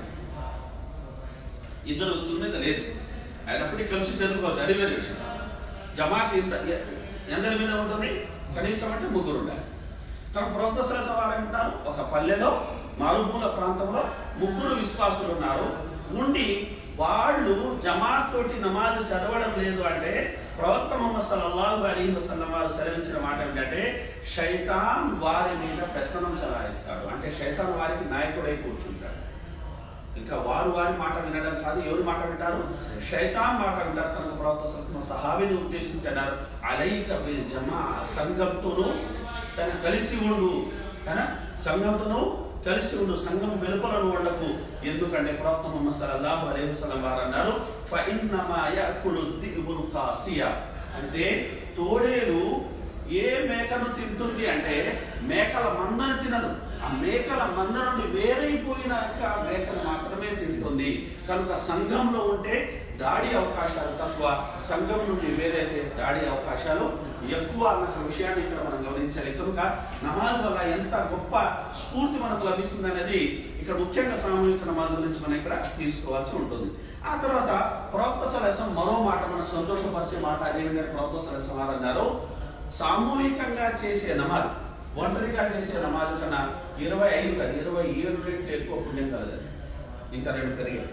ఇద్దరు వ్యక్తుల మీద లేదు అయినప్పటికీ కలిసి చదువుకోవచ్చు అది వేరే విషయం జమాత్ ఇంత ఎ- ఎందరి మీద ఉంటుంది కనీసం అంటే ముగ్గురు ఉండాలి కానీ ప్రవక్త సరస్వ వారు అంటారు ఒక పల్లెలో మారుమూల ప్రాంతంలో ముగ్గురు విశ్వాసులు ఉన్నారు ఉండి వాళ్ళు జమాత్ తోటి నమాజు చదవడం లేదు అంటే ప్రవక్త ముహమ్మద్ సల్లల్లాహు అలైహి వసల్లం వారు సెలవించిన మాట ఏంటంటే శైతాన్ వారి మీద పెత్తనం చలాయిస్తాడు అంటే శైతాన్ వారికి నాయకుడై కూర్చుంటాడు ఇంకా వారు వారి మాట వినడం కాదు ఎవరు మాట వింటారు శైతాన్ మాట వింటారు కనుక ప్రవక్త సల్లం సహాబిని ఉద్దేశించి అన్నారు అలైక బిల్ జమా సంఘంతోనూ తన కలిసి ఉండు తన సంఘంతోనూ కలిసి ఉండు సంఘం వెలుపలను ఉండకు ఎందుకంటే ప్రవక్త ముహమ్మద్ సల్లల్లాహు అలైహి వసల్లం వారు అన్నారు ఫ ఇన్నమా యకులు దిబుల్ కాసియా అంటే తోడేలు ఏ మేకను తింటుంది అంటే మేకల మందను తినదు ఆ మేకల మంద నుండి వేరైపోయినాక ఆ మేకను మాత్రమే తింటుంది కనుక సంఘంలో ఉంటే దాడి అవకాశాలు తక్కువ సంఘం నుండి వేరైతే దాడి అవకాశాలు ఎక్కువ అన్న విషయాన్ని ఇక్కడ మనం గమనించాలి కనుక నమాజ్ వల్ల ఎంత గొప్ప స్ఫూర్తి మనకు లభిస్తుంది అనేది ఇక్కడ ముఖ్యంగా సామూహిక నమాజ్ గురించి మనం ఇక్కడ తీసుకోవాల్సి ఉంటుంది ఆ తర్వాత ప్రవక్త సలహం మరో మాట మనం సంతోషపరిచే మాట అదేమిటంటే ప్రవక్త సలహం వారు అన్నారు సామూహికంగా చేసే నమాజ్ ఒంటరిగా చేసే నమాజ్ కన్నా ఇరవై ఐదు కాదు ఇరవై ఏడు రెట్లు ఎక్కువ పుణ్యం కలదు ఇంకా రెండు పెరిగాయి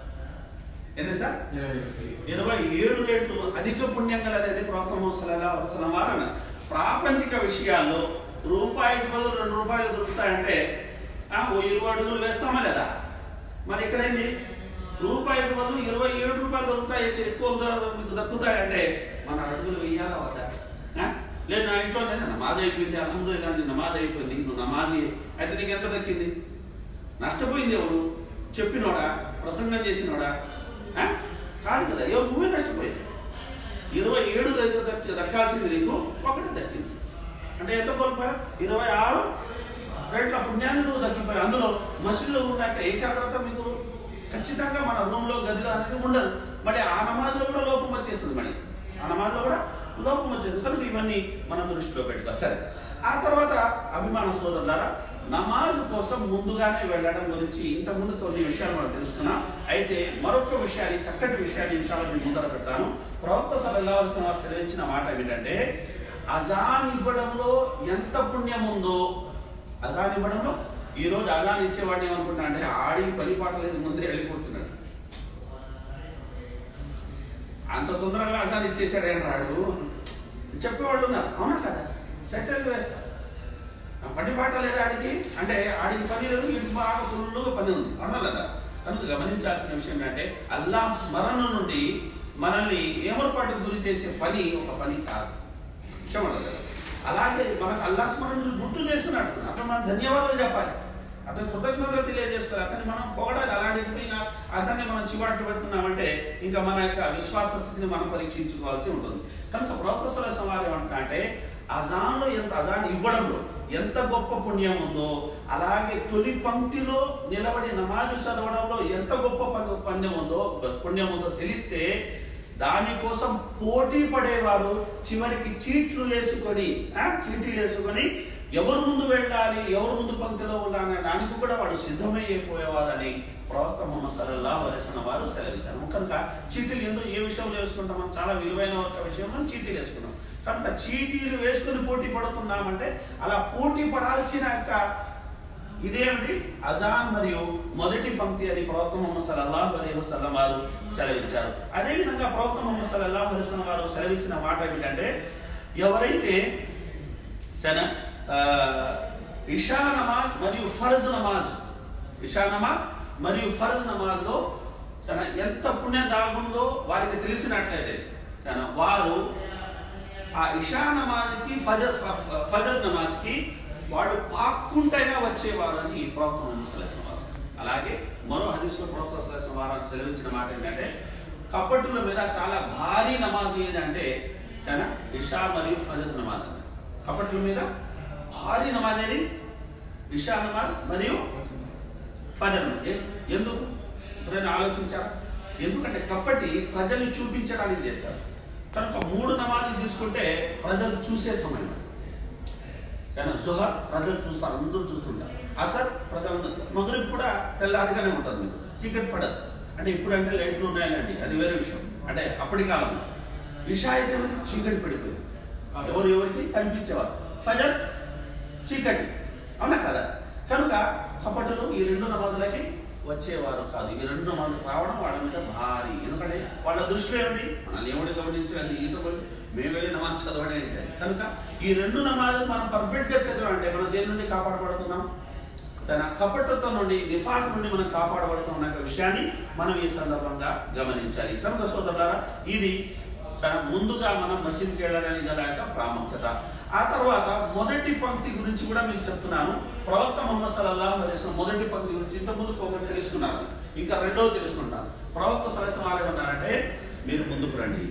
ఏంటి సార్ ఇరవై ఏడు రెట్లు అధిక పుణ్యం కలదని ప్రవక్త సలహా వసలం వారు అన్నారు. ప్రాపంచిక విషయాల్లో రూపాయికి బదులు రెండు రూపాయలు దొరుకుతాయంటే ఆ, ఓ ఇరవై అడుగులు వేస్తామా లేదా మరి ఎక్కడైంది రూపాయికి బదులు ఇరవై ఏడు రూపాయలు దొరుకుతాయి ఎక్కువ ద- మీకు దక్కుతాయంటే మన అడుగులు వెయ్యాలా వద్దా ఆ? లేదు నా ఇంట్లో నేను నమాజ్ అయిపోయింది అల్హమ్దుల్లా నీ నమాజ్ అయిపోయింది నువ్వు నమాజీ అయితే నీకు ఎంత దక్కింది నష్టపోయింది ఎవడు చెప్పినోడా ప్రసంగం చేసినోడా ఆ? కాదు కదా ఎవరు నువ్వే నష్టపోయావు ఇరవై ఏడు దగ్గర దక్కి దక్కాల్సింది నీకు ఒకటి దక్కింది అంటే ఎంత కోల్పోయావు ఇరవై ఆరు రెట్ల పుణ్యాన్ని నువ్వు దక్కిపోయావు అందులో మసీదులో ఉన్నాక ఏకాగ్రత మీకు ఖచ్చితంగా మన రూమ్లో గదిలో అనేది ఉండదు మరి ఆ నమాజ్లో కూడా లోపం వచ్చేస్తుంది మళ్ళీ ఆ నమాజ్లో కూడా లోపం వచ్చేది కనుక ఇవన్నీ మనం దృష్టిలో పెట్టుకో సరే ఆ తర్వాత అభిమాన సోదరులారా నమాజ్ కోసం ముందుగానే వెళ్ళడం గురించి ఇంతకుముందు కొన్ని విషయాలు మనం తెలుసుకున్నాం అయితే మరొక విషయాన్ని చక్కటి విషయాన్ని విషయాలు మీ ముందర పెడతాను ప్రవక్త సలహాల్సిన వారు సెలవించిన మాట ఏమిటంటే అజాన్ ఇవ్వడంలో ఎంత పుణ్యం ఉందో అజాన్ ఇవ్వడంలో ఈ రోజు అజాన్ ఇచ్చేవాడిని ఏమనుకుంటా అంటే ఆడికి పని పాట లేదు ముందే వెళ్ళిపోతున్నాడు అంత తొందరగా అజాన్ ఇచ్చేసాడు ఏం రాడు చెప్పేవాళ్ళు ఉన్నారు అవునా కదా సెటిల్ వేస్తా ఆ పని పాట లేదా ఆడికి అంటే ఆడికి పని లేదు వీడికి బాగా ఫుల్గా పని ఉంది అర్థం లేదా కనుక గమనించాల్సిన విషయం ఏంటంటే అల్లా స్మరణ నుండి మనల్ని ఏమరపాటుకు గురి చేసే పని ఒక పని కాదు విషయం అర్థం కదా అలాగే మనకు అల్లా స్మరణ నుండి గుర్తు చేస్తున్నాడు అతను మనం ధన్యవాదాలు చెప్పాలి అతను కృతజ్ఞతలు తెలియజేసుకోవాలి అతన్ని మనం పొగడాలి అలాంటి ఇంకా అతన్ని మనం చివాట్లు పెడుతున్నామంటే ఇంకా మన యొక్క విశ్వాస స్థితిని మనం పరీక్షించుకోవాల్సి ఉంటుంది కనుక ప్రొఫెసర్ సమాజం ఏమంటా అంటే అజాన్లో ఎంత అజాన్ ఇవ్వడంలో ఎంత గొప్ప పుణ్యం ఉందో అలాగే తొలి పంక్తిలో నిలబడి నమాజు చదవడంలో ఎంత గొప్ప ప- పుణ్యం ఉందో పుణ్యం ఉందో తెలిస్తే దానికోసం పోటీ పడేవారు చివరికి చీట్లు వేసుకొని ఆ, చీటీలు వేసుకొని ఎవరు ముందు వెళ్ళాలి ఎవరు ముందు పంక్తిలో ఉండాలి దానికి కూడా వాడు సిద్ధమైపోయేవారని ప్రవక్త ముహమ్మద్ సల్లల్లాహు అలైహి వసల్లం వారు సెలవించారు కనుక చీటీలు ఎందుకు ఏ విషయంలో వేసుకుంటాం మనం చాలా విలువైన ఒక విషయం మనం చీటీలు వేసుకున్నాం కనుక చీటీలు వేసుకుని పోటీ పడుతున్నామంటే అలా పోటీ పడాల్సిన యొక్క ఇదేమిటి అజాన్ మరియు మొదటి పంక్తి అని ప్రవక్త ముహమ్మద్ సల్లల్లాహు అలైహి వసల్లం వారు సెలవిచ్చారు అదేవిధంగా ప్రవక్త ముహమ్మద్ సల్లల్లాహు అలైహి వసల్లం వారు సెలవిచ్చిన మాట ఏమిటంటే ఎవరైతే సరేనా ఆ, ఇషా నమాజ్ మరియు ఫర్జ్ నమాజ్ ఇషా నమాజ్ మరియు ఫర్జ్ నమాజ్లో తన ఎంత పుణ్యం దాగుందో వారికి తెలిసినట్లయితే తన వారు ఆ ఇషా నమాజ్కి ఫజర్ ఫ- ఫ- ఫజర్ నమాజ్కి వాడు పాక్కుంటైనా వచ్చేవారు అని ప్రవక్త ముహమ్మద్ సల్లల్లాహు అలైహి వసల్లం. అలాగే మరో హదీస్లో ప్రవక్త సల్లల్లాహు అలైహి వసల్లం వారు సెలవించిన మాట ఏంటంటే కపట్టుల మీద చాలా భారీ నమాజ్ ఏదంటే తన ఇషా మరియు ఫజర్ నమాజ్ అన్నది. కపట్టుల మీద భారీ నమాజ్ ఏది ఇషా నమాజ్ మరియు ఫజర్ నమాజ్. ఎ- ఎందుకు ఎప్పుడైనా ఆలోచించారా ఎందుకంటే కప్పటి ప్రజలు చూపించడానికి చేస్తారు కనుక మూడు నమాజులు తీసుకుంటే ప్రజలు చూసే సమయం కానీ సుహర్ ప్రజలు చూస్తారు అందరూ చూస్తుంటారు అసర్ ప్రజలు మగరిబ్ కూడా తెల్లారిగానే ఉంటుంది మీకు చీకటి పడదు అంటే ఇప్పుడు అంటే లైట్లు ఉన్నాయండి అది వేరే విషయం అంటే అప్పటి కాలంలో ఇషా అయితే ఏమిటి? చీకటి పడిపోయింది ఎవరు ఎవరికి కనిపించేవారు ఫజర్ చీకటి అవునా కదా కనుక కపటలు ఈ రెండు నమాజులకి వచ్చేవారు కాదు ఈ రెండు నమాజులు రావడం వాళ్ళ మీద భారీ ఎందుకంటే వాళ్ళ దృష్టిలో ఏమిటి మనల్ని ఎవడు గమనించి అది ఈసబడి మేము వెళ్ళి నమాజ్ చదవడం ఏంటి కనుక ఈ రెండు నమాజులు మనం పర్ఫెక్ట్ గా చదివామంటే మనం దేని నుండి కాపాడబడుతున్నాం తన కపటత్వం నుండి నిఫాక్ నుండి మనం కాపాడబడుతున్న ఒక విషయాన్ని మనం ఈ సందర్భంగా గమనించాలి కనుక సోదరులారా ఇది తన ముందుగా మనం మసీద్కి వెళ్ళడానికి గల యొక్క ప్రాముఖ్యత ఆ తర్వాత మొదటి పంక్తి గురించి కూడా మీకు చెప్తున్నాను ప్రవక్త మొహమ్మద్ సల్లల్లాహు అలైహి వసల్లం మొదటి పంక్తి గురించి ఇంతకుముందు ఒకటి తెలుసుకున్నాను ఇంకా రెండవది తెలుసుకుంటాను ప్రవక్త సలహా వారు ఏమన్నారంటే మీరు ముందుకు రండి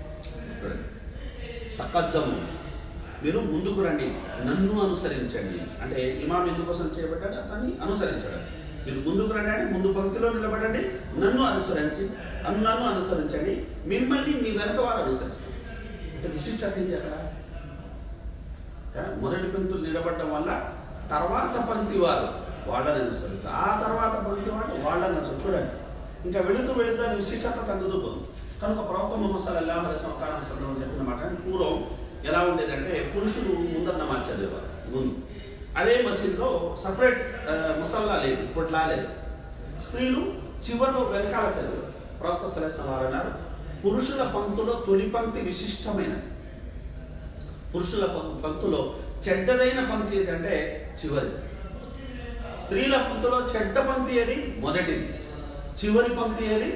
తకద్దము మీరు ముందుకు రండి నన్ను అనుసరించండి అంటే ఇమాం ఎందుకోసం చేయబడ్డాడు అతన్ని అనుసరించడం మీరు ముందుకు రండి అంటే ముందు పంక్తిలో నిలబడండి నన్ను అనుసరించి అన్- నన్ను అనుసరించండి మిమ్మల్ని మీ వెనక వారు అనుసరిస్తారు అంటే విశిష్టత ఏంది అక్కడ కానీ మొదటి పంక్తులు నిలబడడం వల్ల తర్వాత పంక్తి వారు వాళ్ళని అనుసరిస్తారు ఆ తర్వాత పంక్తి వాడు వాళ్ళని అనుసరిస్తారు చూడండి ఇంకా వెళుతూ వెళుతూ దాని విశిష్టత తగ్గుతూ పోతుంది కనుక ప్రవక్త ముహమ్మద్ సల్లల్లాహు అలైహి వసల్లం సందర్భంలో చెప్పిన మాట పూర్వం ఎలా ఉండేదంటే పురుషులు ముందర నమాజ్ చదివేవారు ముందు అదే మసీద్లో సపరేట్ ముసల్లా లేదు కొట్లా లేదు స్త్రీలు చివరిలో వెనకాల చదివారు ప్రవక్త సలహా వారు అన్నారు పురుషుల పంక్తులో తొలి పంక్తి విశిష్టమైనది పురుషుల పం- పంక్తిలో చెడ్డదైన పంక్తి ఏదంటే చివరి స్త్రీల పంక్తిలో చెడ్డ పంక్తి ఏది మొదటిది చివరి పంక్తి ఏది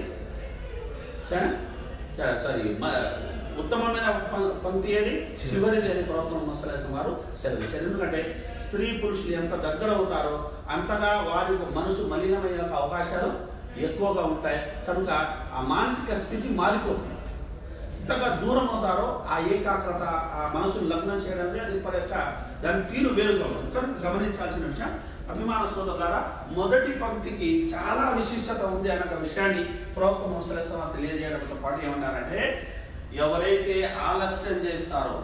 సారీ ఉత్తమమైన పం- పంక్తి ఏది చివరిది అని ప్రవక్త మసలేసం వారు సెలవించారు ఎందుకంటే స్త్రీ పురుషులు ఎంత దగ్గర అవుతారో అంతగా వారి మనసు మలినమైన అవకాశాలు ఎక్కువగా ఉంటాయి కనుక ఆ మానసిక స్థితి మారిపోతుంది ఎంతగా దూరం అవుతారో ఆ ఏకాగ్రత ఆ మనసును లగ్నం చేయడానికి అది పరి యొక్క దాని తీరు వేరుగా ఉంటుంది కనుక గమనించాల్సిన విషయం అభిమాన సోదరులారా మొదటి పంక్తికి చాలా విశిష్టత ఉంది అనే ఒక విషయాన్ని ప్రవక్త మోసలేశ్వర తెలియజేయడంతో పాటు ఏమన్నారంటే ఎవరైతే ఆలస్యం చేస్తారో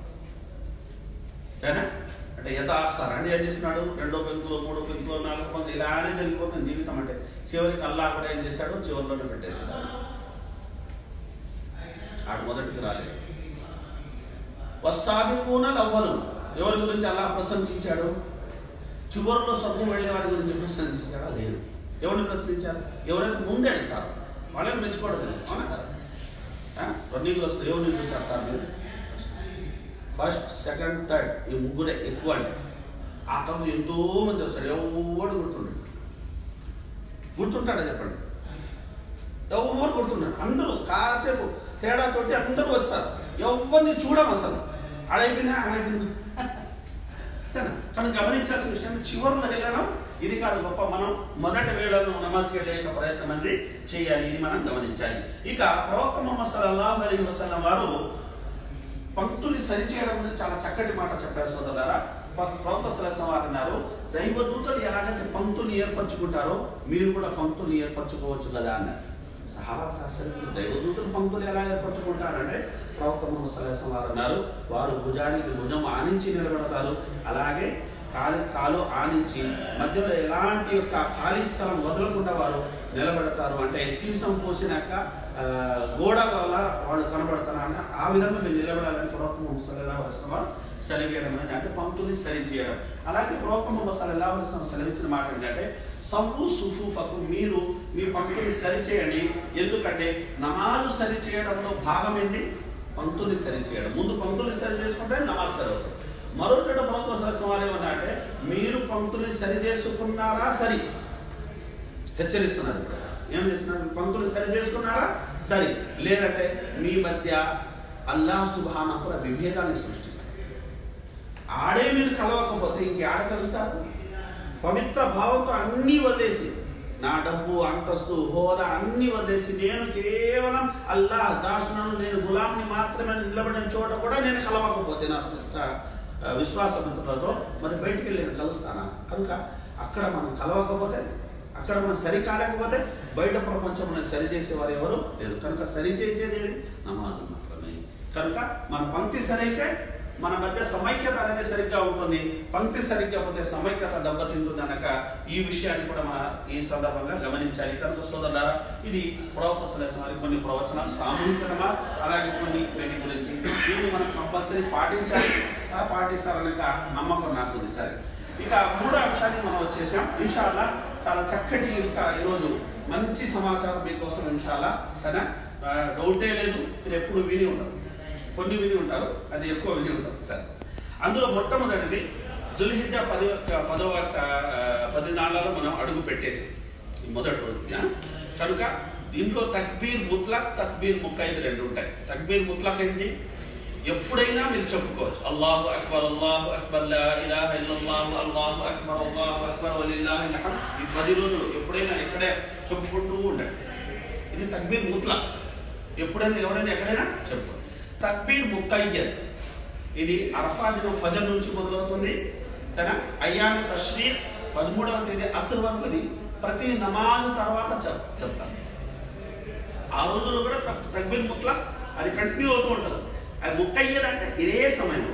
సరేనా అంటే యథాస్కారం అంటే ఏం చేస్తున్నాడు రెండో పెంకులో మూడో పెంకులో నాలుగు పంక్తులు ఇలానే జరిగిపోతుంది జీవితం అంటే చివరికి అల్లా కూడా ఏం చేశాడు చివరిలోనే పెట్టేశాడు ఆడు మొదటికి రాలేదు వస్సాబికూన లవ్వలు ఎవరి గురించి అలా ప్రశంసించాడు చివరిలో స్వర్గం వెళ్ళే వారి గురించి ప్రశంసించాడా లేదు ఎవరిని ప్రశ్నించారు ఎవరైతే ముందే వెళ్తారో వాళ్ళని మెచ్చుకోవడం లేదు అవునా కదా ఆ? రన్నింగ్లో ఎవరిని చూస్తారు సార్ మీరు ఫస్ట్ సెకండ్ థర్డ్ ఈ ముగ్గురే ఎక్కువ అంటే ఆ తర్వాత ఎంతో మంది వస్తారు ఎవడు గుర్తుండడు గుర్తుంటాడా చెప్పండి ఎవరు గుర్తున్నాడు అందరూ కాసేపు తేడా తోటి అందరూ వస్తారు ఎవరిని చూడం అసలు ఆడైపోయినా ఆడైపోయినా కానీ గమనించాల్సిన విషయం చివరిలో వెళ్ళడం ఇది కాదు గొప్ప మనం మొదటి వేళలో నమాజ్కి వెళ్ళే యొక్క ప్రయత్నం అనేది చేయాలి ఇది మనం గమనించాలి ఇక ప్రవక్త ముహమ్మద్ సల్లల్లాహు అలైహి వసల్లం వారు పంక్తుల్ని సరిచేయడం గురించి చాలా చక్కటి మాట చెప్పారు సోదరులారా ప్ర- ప్రవక్త సలహా వారు అన్నారు దైవదూతలు ఎలాగైతే పంక్తుల్ని ఏర్పరచుకుంటారో మీరు కూడా పంక్తుల్ని ఏర్పరచుకోవచ్చు కదా అన్నారు సహాబాకు ఆశ్చర్యం దైవదూతులు పంక్తులు ఎలా ఏర్పరచుకుంటారంటే ప్రవక్త ముహమ్మద్ సల్లాహం వారు అన్నారు వారు భుజానికి భుజం ఆనించి నిలబడతారు అలాగే కాలు కాలు ఆనించి మధ్యలో ఎలాంటి యొక్క ఖాళీ స్థలం వదలకుండా వారు నిలబడతారు అంటే సీసం పోసినాక ఆ, గోడ వల్ల వాళ్ళు కనబడతారు అని ఆ విధంగా మీరు నిలబడాలని ప్రవక్త ముహమ్మద్ సల్లాహ్ వస్లం వారు సెలవేయడం అనేది అంటే పంక్తుల్ని సరి చేయడం అలాగే ప్రవక్త ముహమ్మద్ సల్లాహ్ వస్లం సెలవిచ్చిన మాట ఏంటంటే సబ్బు సుఫూఫకు మీరు మీ పంక్తుల్ని సరి చేయండి ఎందుకంటే నమాజు సరి చేయడంలో భాగం ఏంటి పంక్తుల్ని సరి చేయడం ముందు పంక్తుల్ని సరి చేసుకుంటే నమాజ్ సరి అవుతుంది మరొకటి ప్రవక్త సరస్వం వారు ఏమన్నా అంటే మీరు పంక్తుల్ని సరి చేసుకున్నారా సరి హెచ్చరిస్తున్నారు ఇక్కడ ఏం చేస్తున్నారు పంక్తులు సరి చేసుకున్నారా సరి లేదంటే మీ మధ్య అల్లాహ్ సుభానతుల విభేదాన్ని సృష్టిస్తారు ఆడే మీరు కలవకపోతే ఇంకేడ కలుస్తారు పవిత్ర భావంతో అన్నీ వదిలేసి నా డబ్బు అంతస్తు హోదా అన్నీ వదిలేసి నేను కేవలం అల్లాహ్ దాసునను నేను గులాంని మాత్రమే నిలబడిన చోట కూడా నేను కలవకపోతే నా సొంత, ఆ, విశ్వాస మిత్రులతో మరి బయటికి వెళ్ళి నేను కలుస్తానా కనుక అక్కడ మనం కలవకపోతే అక్కడ మనం సరి కాలేకపోతే బయట ప్రపంచంలో సరి చేసేవారు ఎవరు లేదు కనుక సరి చేసేది ఏది నమాజు మాత్రమే కనుక మన పంక్తి సరైతే మన మధ్య సమైక్యత అనేది సరిగ్గా ఉంటుంది పంక్తి సరిగ్గా పోతే సమైక్యత దెబ్బతింటుంది అనక ఈ విషయాన్ని కూడా మన ఈ సందర్భంగా గమనించాలి కనుక సోదరులారా ఇది ప్రవక్త సలహా వారి కొన్ని ప్రవచనాలు సామూహికంగా అలాగే కొన్ని వీటి గురించి వీటిని మనం కంపల్సరీ పాటించాలి ఆ పాటిస్తారనే ఒక నమ్మకం నాకు ఉంది సరే ఇక మూడో అంశానికి మనం వచ్చేసాం ఇన్షాల్లా చాలా చక్కటి ఇంకా ఈరోజు మంచి సమాచారం మీకోసం ఇన్షాల్లా కదా ఆ, డౌటే లేదు మీరు ఎప్పుడు విని ఉండరు కొన్ని విని ఉంటారు అది ఎక్కువ విని ఉంటారు సరే అందులో మొట్టమొదటిది జుల్హిజా పది పదవ ఆ, పది నాళ్ళలో మనం అడుగు పెట్టేసాం ఈ మొదటి రోజు ఆ? కనుక దీంట్లో తక్బీర్ ముత్లక్ తక్బీర్ ముక్కైదు రెండు ఉంటాయి తక్బీర్ ముత్లక్ ఏంటి ఎప్పుడైనా మీరు చెప్పుకోవచ్చు అల్లాహు అక్బర్ అల్లాహు అక్బర్ లా ఇలాహ ఇల్లల్లాహు అల్లాహు అక్బర్ అల్లాహు అక్బర్ వలిల్లాహిల్ హమ్ద్ ఈ పది రోజులు ఎప్పుడైనా ఎక్కడే చెప్పుకుంటూ ఉండండి ఇది తక్బీర్ ముత్లక్ ఎప్పుడైనా ఎవరైనా ఎక్కడైనా చెప్పు తక్బీర్ ముక్కయ్యద్ ఇది అరఫా దినం ఫజర్ నుంచి మొదలవుతుంది కదా అయ్యామి తష్రీఫ్ పదమూడవ తేదీ అసలు వరకు ఇది ప్రతి నమాజ్ తర్వాత చెప్ చెప్తాను ఆ రోజుల్లో కూడా తక్- తక్బీర్ ముట్ల అది కంటిన్యూ అవుతూ ఉంటుంది అది ముక్కయ్యద్ అంటే ఇదే సమయం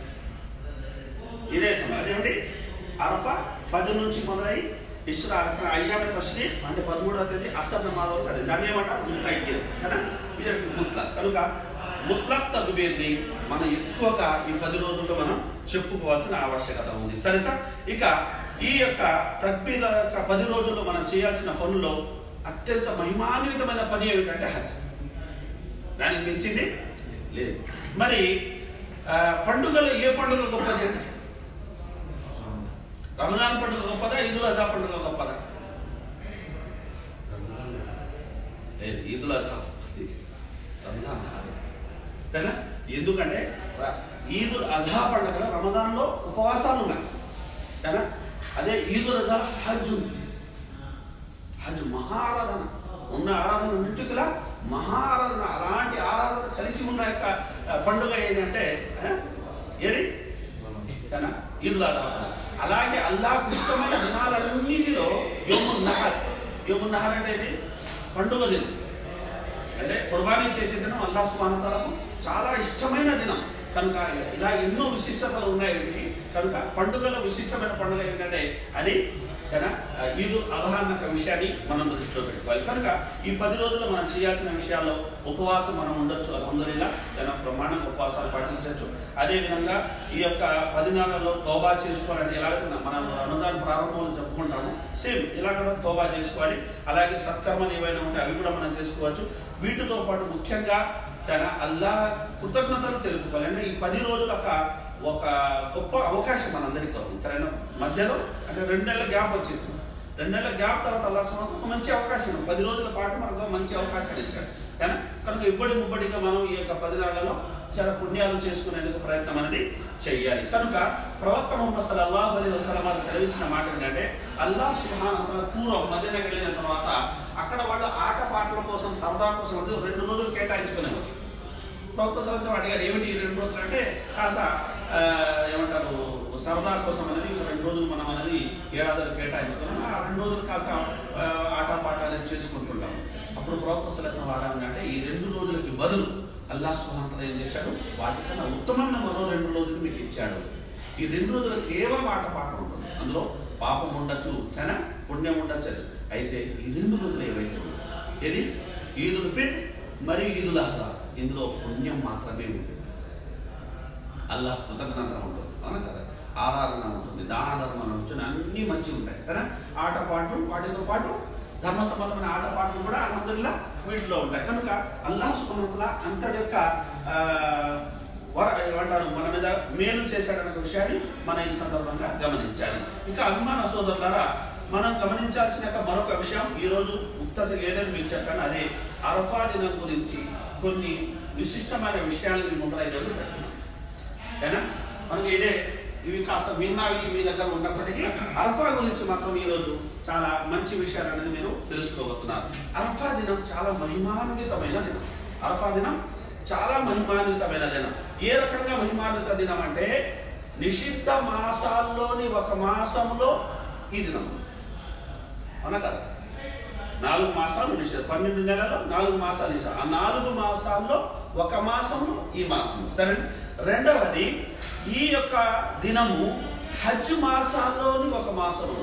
ఇదే సమయం అదేంటి అరఫా ఫజర్ నుంచి మొదలై ఇస్రా అయ్యామి తష్రీఫ్ అంటే పదమూడవ తేదీ అసర్ నమాజ్ వరకు అది దాన్ని ఏమంటారు ముక్కయ్యద్ కదా ఇది ముట్ల కనుక ముత్లక్ తదుబీర్ని మనం ఎక్కువగా ఈ పది రోజుల్లో మనం చెప్పుకోవాల్సిన ఆవశ్యకత ఉంది సరే సార్ ఇక ఈ యొక్క తక్బీల యొక్క పది రోజుల్లో మనం చేయాల్సిన పనుల్లో అత్యంత మహిమాన్వితమైన పని ఏమిటంటే హజ్ దానికి మించింది లేదు మరి ఆ, పండుగలు ఏ పండుగ గొప్పది అంటే రంజాన్ పండుగ గొప్పదా ఈదుల్ అజా పండుగ గొప్పదా లేదు ఈదుల్ అజా రంజాన్ కాదు. సరేనా ఎందుకంటే ర- ఈదుల్ అజా పండుగ రమదాన్లో ఉపవాసాలు ఉన్నాయి సరేనా అదే ఈదుల్ అజా హజ్ ఉంది హజ్ మహారాధన ఉన్న ఆరాధన అన్నింటికలా మహారాధన అలాంటి ఆరాధన కలిసి ఉన్న యొక్క ఆ, పండుగ ఏంటంటే ఆ, ఏది సరేనా ఈదుల్ అజా పండుగ. అలాగే అల్లాహకు ఇష్టమైన దినాలన్నిటిలో యోమున్ నహర్ యోమున్ నహర్ అంటే ఇది పండుగ దినం అంటే కుర్బానీ చేసే దినం అల్లా సుబానతలకు చాలా ఇష్టమైన దినం కనుక ఇలా ఎన్నో విశిష్టతలు ఉన్నాయి వీటికి కనుక పండుగల విశిష్టమైన పండుగ ఏంటంటే అది కదా ఈదు అల్హా అన్న ఒక విషయాన్ని మనం దృష్టిలో పెట్టుకోవాలి కనుక ఈ పది రోజులు మనం చేయాల్సిన విషయాల్లో ఉపవాసం మనం ఉండొచ్చు అల్హమ్దుల్లా జన ప్రమాణంగా ఉపవాసాలు పాటించవచ్చు అదేవిధంగా ఈ యొక్క పది నెలల్లో తోబా చేసుకోవాలని ఎలాగైతే మనం రంజాన్ ప్రారంభంలో చెప్పుకుంటాము సేమ్ ఇలా కూడా తోబా చేసుకోవాలి అలాగే సత్కర్మలు ఏవైనా ఉంటే అవి కూడా మనం చేసుకోవచ్చు వీటితో పాటు ముఖ్యంగా తన అల్లా కృతజ్ఞతలు తెలుపుకోవాలి అంటే ఈ పది రోజులు ఒక ఒక గొప్ప అవకాశం మనందరికీ వస్తుంది సరైన మధ్యలో అంటే రెండు నెలల గ్యాప్ వచ్చేసింది రెండు నెలల గ్యాప్ తర్వాత అల్లా సుమారు ఒక మంచి అవకాశం పది రోజుల పాటు మనకు మంచి అవకాశాలు ఇచ్చాడు కానీ కనుక ఇబ్బడి ముబ్బడిగా మనం ఈ యొక్క పది నెలలలో చాలా పుణ్యాలు చేసుకునేందుకు ప్రయత్నం అనేది చెయ్యాలి కనుక ప్రవక్త ముహమ్మద్ సల్లల్లాహు అలైహి వసల్లం వారు సెలవించిన మాట ఏంటంటే అల్లాహ్ సుబ్హానహు వతఆలా పూర్వం మదీనాకి వెళ్ళిన తర్వాత అక్కడ వాళ్ళు ఆట పాటల కోసం సరదా కోసం అంటే రెండు రోజులు కేటాయించుకునేవారు ప్రవక్త సంవత్సరం అడిగారు ఏమిటి ఈ రెండు రోజులు అంటే కాస్త ఆ, ఏమంటారు సరదా కోసం అనేది ఇంకో రెండు రోజులు మనం అనేది ఏడాదిలో కేటాయించుకున్నాం ఆ రెండు రోజులు కాస్త ఆ, ఆట పాట అనేది చేసుకుంటుంటాం అప్పుడు అప్పుడు ప్రవక్త సలసం వారం అంటే ఈ రెండు రోజులకి బదులు అల్లా సుహాంతలు ఏం చేశాడు వాటికన్నా ఉత్తమమైన మరో రెండు రోజులు మీకు ఇచ్చాడు ఈ రెండు రోజులు కేవలం ఆట పాట ఉంటుంది అందులో పాపం ఉండొచ్చు సరేనా పుణ్యం ఉండొచ్చు అయితే ఈ రెండు రోజులు ఏవైతే ఉన్నాయో, ఏది ఈదుల్ ఫిత్ మరియు ఈదుల్ అహ్రా ఇందులో పుణ్యం మాత్రమే ఉంటుంది అల్లాహ్ కృతజ్ఞత ఉంటుంది అవునా కదా ఆరాధన ఉంటుంది దాన ధర్మాలు ఉంటుంది అన్నీ మంచిగా ఉంటాయి సరే ఆటపాటలు వాటితో పాటు ధర్మ సంబంధమైన ఆటపాటలు కూడా అల్హమ్దుల్లా వీటిలో ఉంటాయి కనుక అల్లాహ్ సుబ్హానహువతఆలా అంతటి యొక్క ఆ, వర- ఏమంటారు మన మీద మేలు చేశాడన్న విషయాన్ని మనం ఈ సందర్భంగా గమనించాలి ఇంకా అభిమాన సోదరులారా మనం గమనించాల్సిన యొక్క మరొక విషయం ఈరోజు ముక్త ఏదైనా మీకు చెప్పాను అదే అరఫా దినం గురించి కొన్ని విశిష్టమైన విషయాలను మీ ముందర ఈరోజు పెట్టాను ఏనా మనకి ఇదే ఇవి కాస్త విన్నవి మీ దగ్గర ఉన్నప్పటికీ అల్ఫా గురించి మాత్రం ఈరోజు చాలా మంచి విషయాలు అనేది మీరు తెలుసుకోబోతున్నారు అల్ఫా దినం చాలా మహిమాన్వితమైన దినం అల్ఫా దినం చాలా మహిమాన్వితమైన దినం ఏ రకంగా మహిమాన్విత దినం అంటే నిషిద్ధ మాసాల్లోని ఒక మాసంలో ఈ దినం అవునా కదా నాలుగు మాసాలు నిషేధం పన్నెండు నెలలు నాలుగు మాసాలు నిషేధం ఆ నాలుగు మాసాల్లో ఒక మాసము ఈ మాసము సరే రెండవది ఈ యొక్క దినము హజ్ మాసాల్లోని ఒక మాసము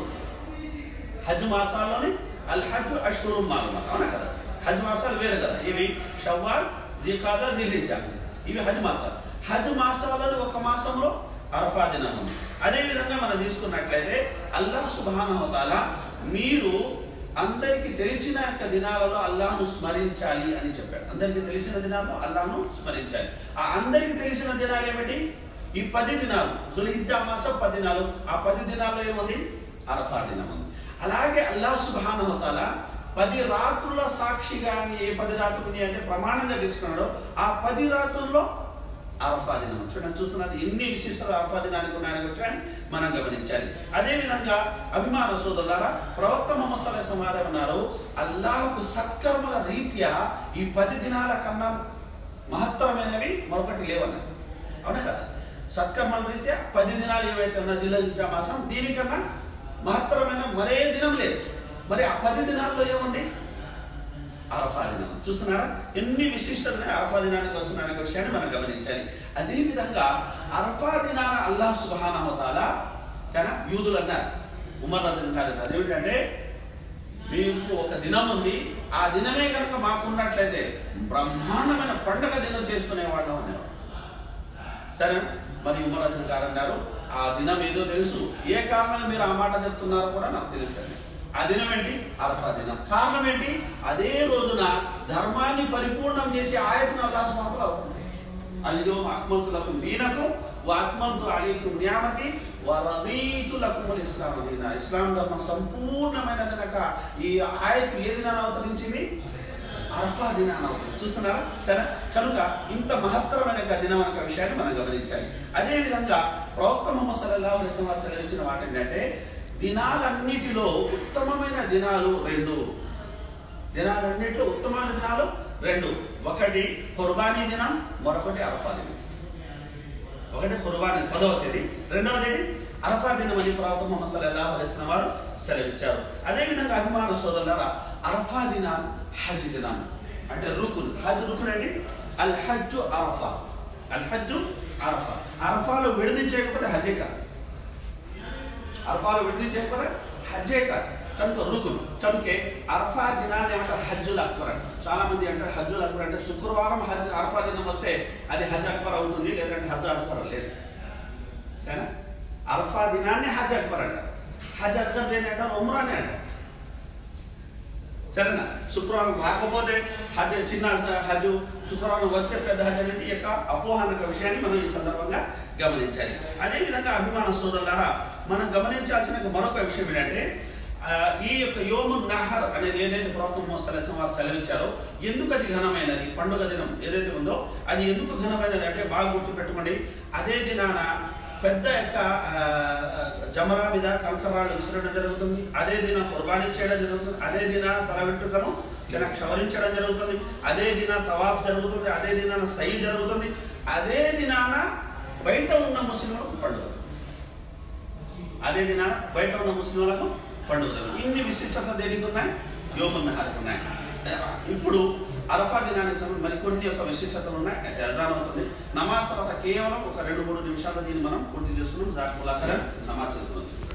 హజ్ మాసాల్లోని అల్ హజ్ అష్హురు మాలూమ అవునా కదా హజ్ మాసాలు వేరు కదా ఇవి షవ్వాల్ జికాదా దిల్హిజా ఇవి హజ్ మాసాలు హజ్ మాసాలని ఒక మాసంలో అరఫా దినం ఉంది అదే విధంగా మనం తీసుకున్నట్లయితే అల్లాహ్ సుబ్హానహు తాలా మీరు అందరికీ తెలిసిన యొక్క దినాలలో అల్లాహ్ను స్మరించాలి అని చెప్పాడు అందరికీ తెలిసిన దినాల్లో అల్లాహ్ను స్మరించాలి ఆ అందరికీ తెలిసిన దినాలు ఏమిటి ఈ పది దినాలు జుల్హిజ్జా మాసం పది దినాలు ఆ పది దినాల్లో ఏముంది అరఫా దినం ఉంది అలాగే అల్లాహ్ సుబ్హానహు తాలా పది రాత్రుల సాక్షిగా అని ఏ పది రాత్రులు అంటే ప్రమాణంగా తీసుకున్నాడో ఆ పది రాత్రుల్లో అరఫా దినం చూడండి చూస్తున్నారు ఎన్ని విశిష్టత అరఫా దినానికి ఉన్నాయని వచ్చాయని మనం గమనించాలి అదే విధంగా అభిమాన సోదరులారా ప్రవక్త మొహమ్మద్ సల్లాహం వారు ఉన్నారు అల్లాహకు సత్కర్మల రీత్యా ఈ పది దినాల కన్నా మహత్తరమైనవి మరొకటి లేవన్నారు అవునా కదా సత్కర్మల రీత్యా పది దినాలు ఏవైతే ఉన్నా జిల్లా మాసం దీనికన్నా మహత్తరమైన మరే దినం లేదు మరి ఆ పది దినాల్లో ఏముంది అరఫా దినం చూస్తున్నారా ఎన్ని విశిష్టతనే అరఫా దినానికి వస్తున్నాయనే విషయాన్ని మనం గమనించాలి అదే విధంగా అరఫా దినాన అల్లాహ్ సుబ్హానహు తాలా చాలా యూదులు అన్నారు ఉమర్ రజన్ గారు అన్నారు ఏమిటంటే మీకు ఒక దినం ఉంది ఆ దినమే కనుక మాకున్నట్లయితే బ్రహ్మాండమైన పండగ దినం చేసుకునే వాళ్ళం అనేవారు సరే మరి ఉమర్ రజన్ గారు అన్నారు ఆ దినం ఏదో తెలుసు ఏ కారణం మీరు ఆ మాట చెప్తున్నారో కూడా నాకు తెలుసండి ఆ దినం ఏంటి అరఫా దినం కారణం ఏంటి అదే రోజున ధర్మాన్ని పరిపూర్ణం చేసి ఆయతను అల్లాహ్ సుబ్హానహు అవుతుంది అల్యో అక్మల్తు లకుం దీనకుం వాత్మంతు అలీకుం నియామతి వరదీతు లకుముల్ ఇస్లాం దీన ఇస్లాం ధర్మం సంపూర్ణమైన కనుక ఈ ఆయత్ ఏ దినాన్ని అవతరించింది అరఫా దినాన్ని అవుతుంది చూస్తున్నారా సరే కనుక ఇంత మహత్తరమైన ఒక దినం అనే విషయాన్ని మనం గమనించాలి అదే విధంగా ప్రవక్త ముహమ్మద్ సల్లల్లాహు అలైహి వసల్లం సెలవిచ్చిన మాట ఏంటంటే దినాలన్నిటిలో ఉత్తమమైన దినాలు రెండు దినాలన్నిటిలో ఉత్తమమైన దినాలు రెండు ఒకటి కుర్బానీ దినం మరొకటి అరఫా దినం ఒకటి కుర్బానీ పదవ తేదీ రెండవ తేదీ అరఫా దినం అని ప్రవక్త ముహమ్మద్ సల్లల్లాహు అలైహి వసల్లం వారు సెలవిచ్చారు అదే విధంగా అభిమాన సోదరులారా అరఫా దినం హజ్ దినం అంటే రుకున్ హజ్ రుకున్ అండి అల్ హజ్జు అరఫా అల్ హజ్జు అరఫా అరఫాలో విడిది చేయకపోతే హజే కాదు అరఫాలో విడిది చేయకపోతే హజ్జే కాదు కనుక రుకున్ కనుకే అరఫా దినాన్ని ఏమంటారు హజ్జుల్ అక్బర్ అంటారు చాలా మంది అంటారు హజ్జుల్ అక్బర్ అంటే శుక్రవారం హజ్ అరఫా దినం వస్తే అది హజ్ అక్బర్ అవుతుంది లేదంటే హజ్ అక్బర్ లేదు సరేనా అరఫా దినాన్ని హజ్ అక్బర్ అంటారు హజ్ అస్గర్ దేని అంటారు ఉమ్రాని అంటారు సరేనా శుక్రవారం రాకపోతే హజ్ చిన్న హజ్ శుక్రవారం వస్తే పెద్ద హజ్ అనేది ఈ యొక్క అపోహ అన్న విషయాన్ని మనం ఈ సందర్భంగా గమనించాలి అదేవిధంగా అభిమాన సోదరులారా మనం గమనించాల్సిన మరొక విషయం ఏంటంటే ఆ, ఈ యొక్క యోము నహర్ అనేది ఏదైతే ప్రవక్త మోస్తలేసం వారు సెలవిచ్చారో ఎందుకు అది ఘనమైనది పండుగ దినం ఏదైతే ఉందో అది ఎందుకు ఘనమైనది అంటే బాగా గుర్తుపెట్టుకోండి అదే దినాన పెద్ద యొక్క ఆ, జమరా మీద కంకరాలు విసరడం జరుగుతుంది అదే దిన కుర్బానీ చేయడం జరుగుతుంది అదే దిన తల వెంట్రుకను ఇలా క్షవరించడం జరుగుతుంది అదే దిన తవాఫ్ జరుగుతుంది అదే దినాన సై జరుగుతుంది అదే దినాన బయట ఉన్న ముస్లింలకు పండుగ అదే దినాన బయట ఉన్న ముస్లింలకు పండుగ జరుగుతుంది ఇన్ని విశిష్టత దేనికి ఉన్నాయి యోగం నహారికి ఉన్నాయి ఇప్పుడు అరఫా దినానికి సంబంధించి మరికొన్ని యొక్క విశేషతలు ఉన్నాయి అయితే అజాన్ అవుతుంది నమాజ్ తర్వాత కేవలం ఒక రెండు మూడు నిమిషాల్లో దీన్ని మనం పూర్తి చేసుకున్నాం జాకులాకర నమాజ్ చదువుకోవచ్చు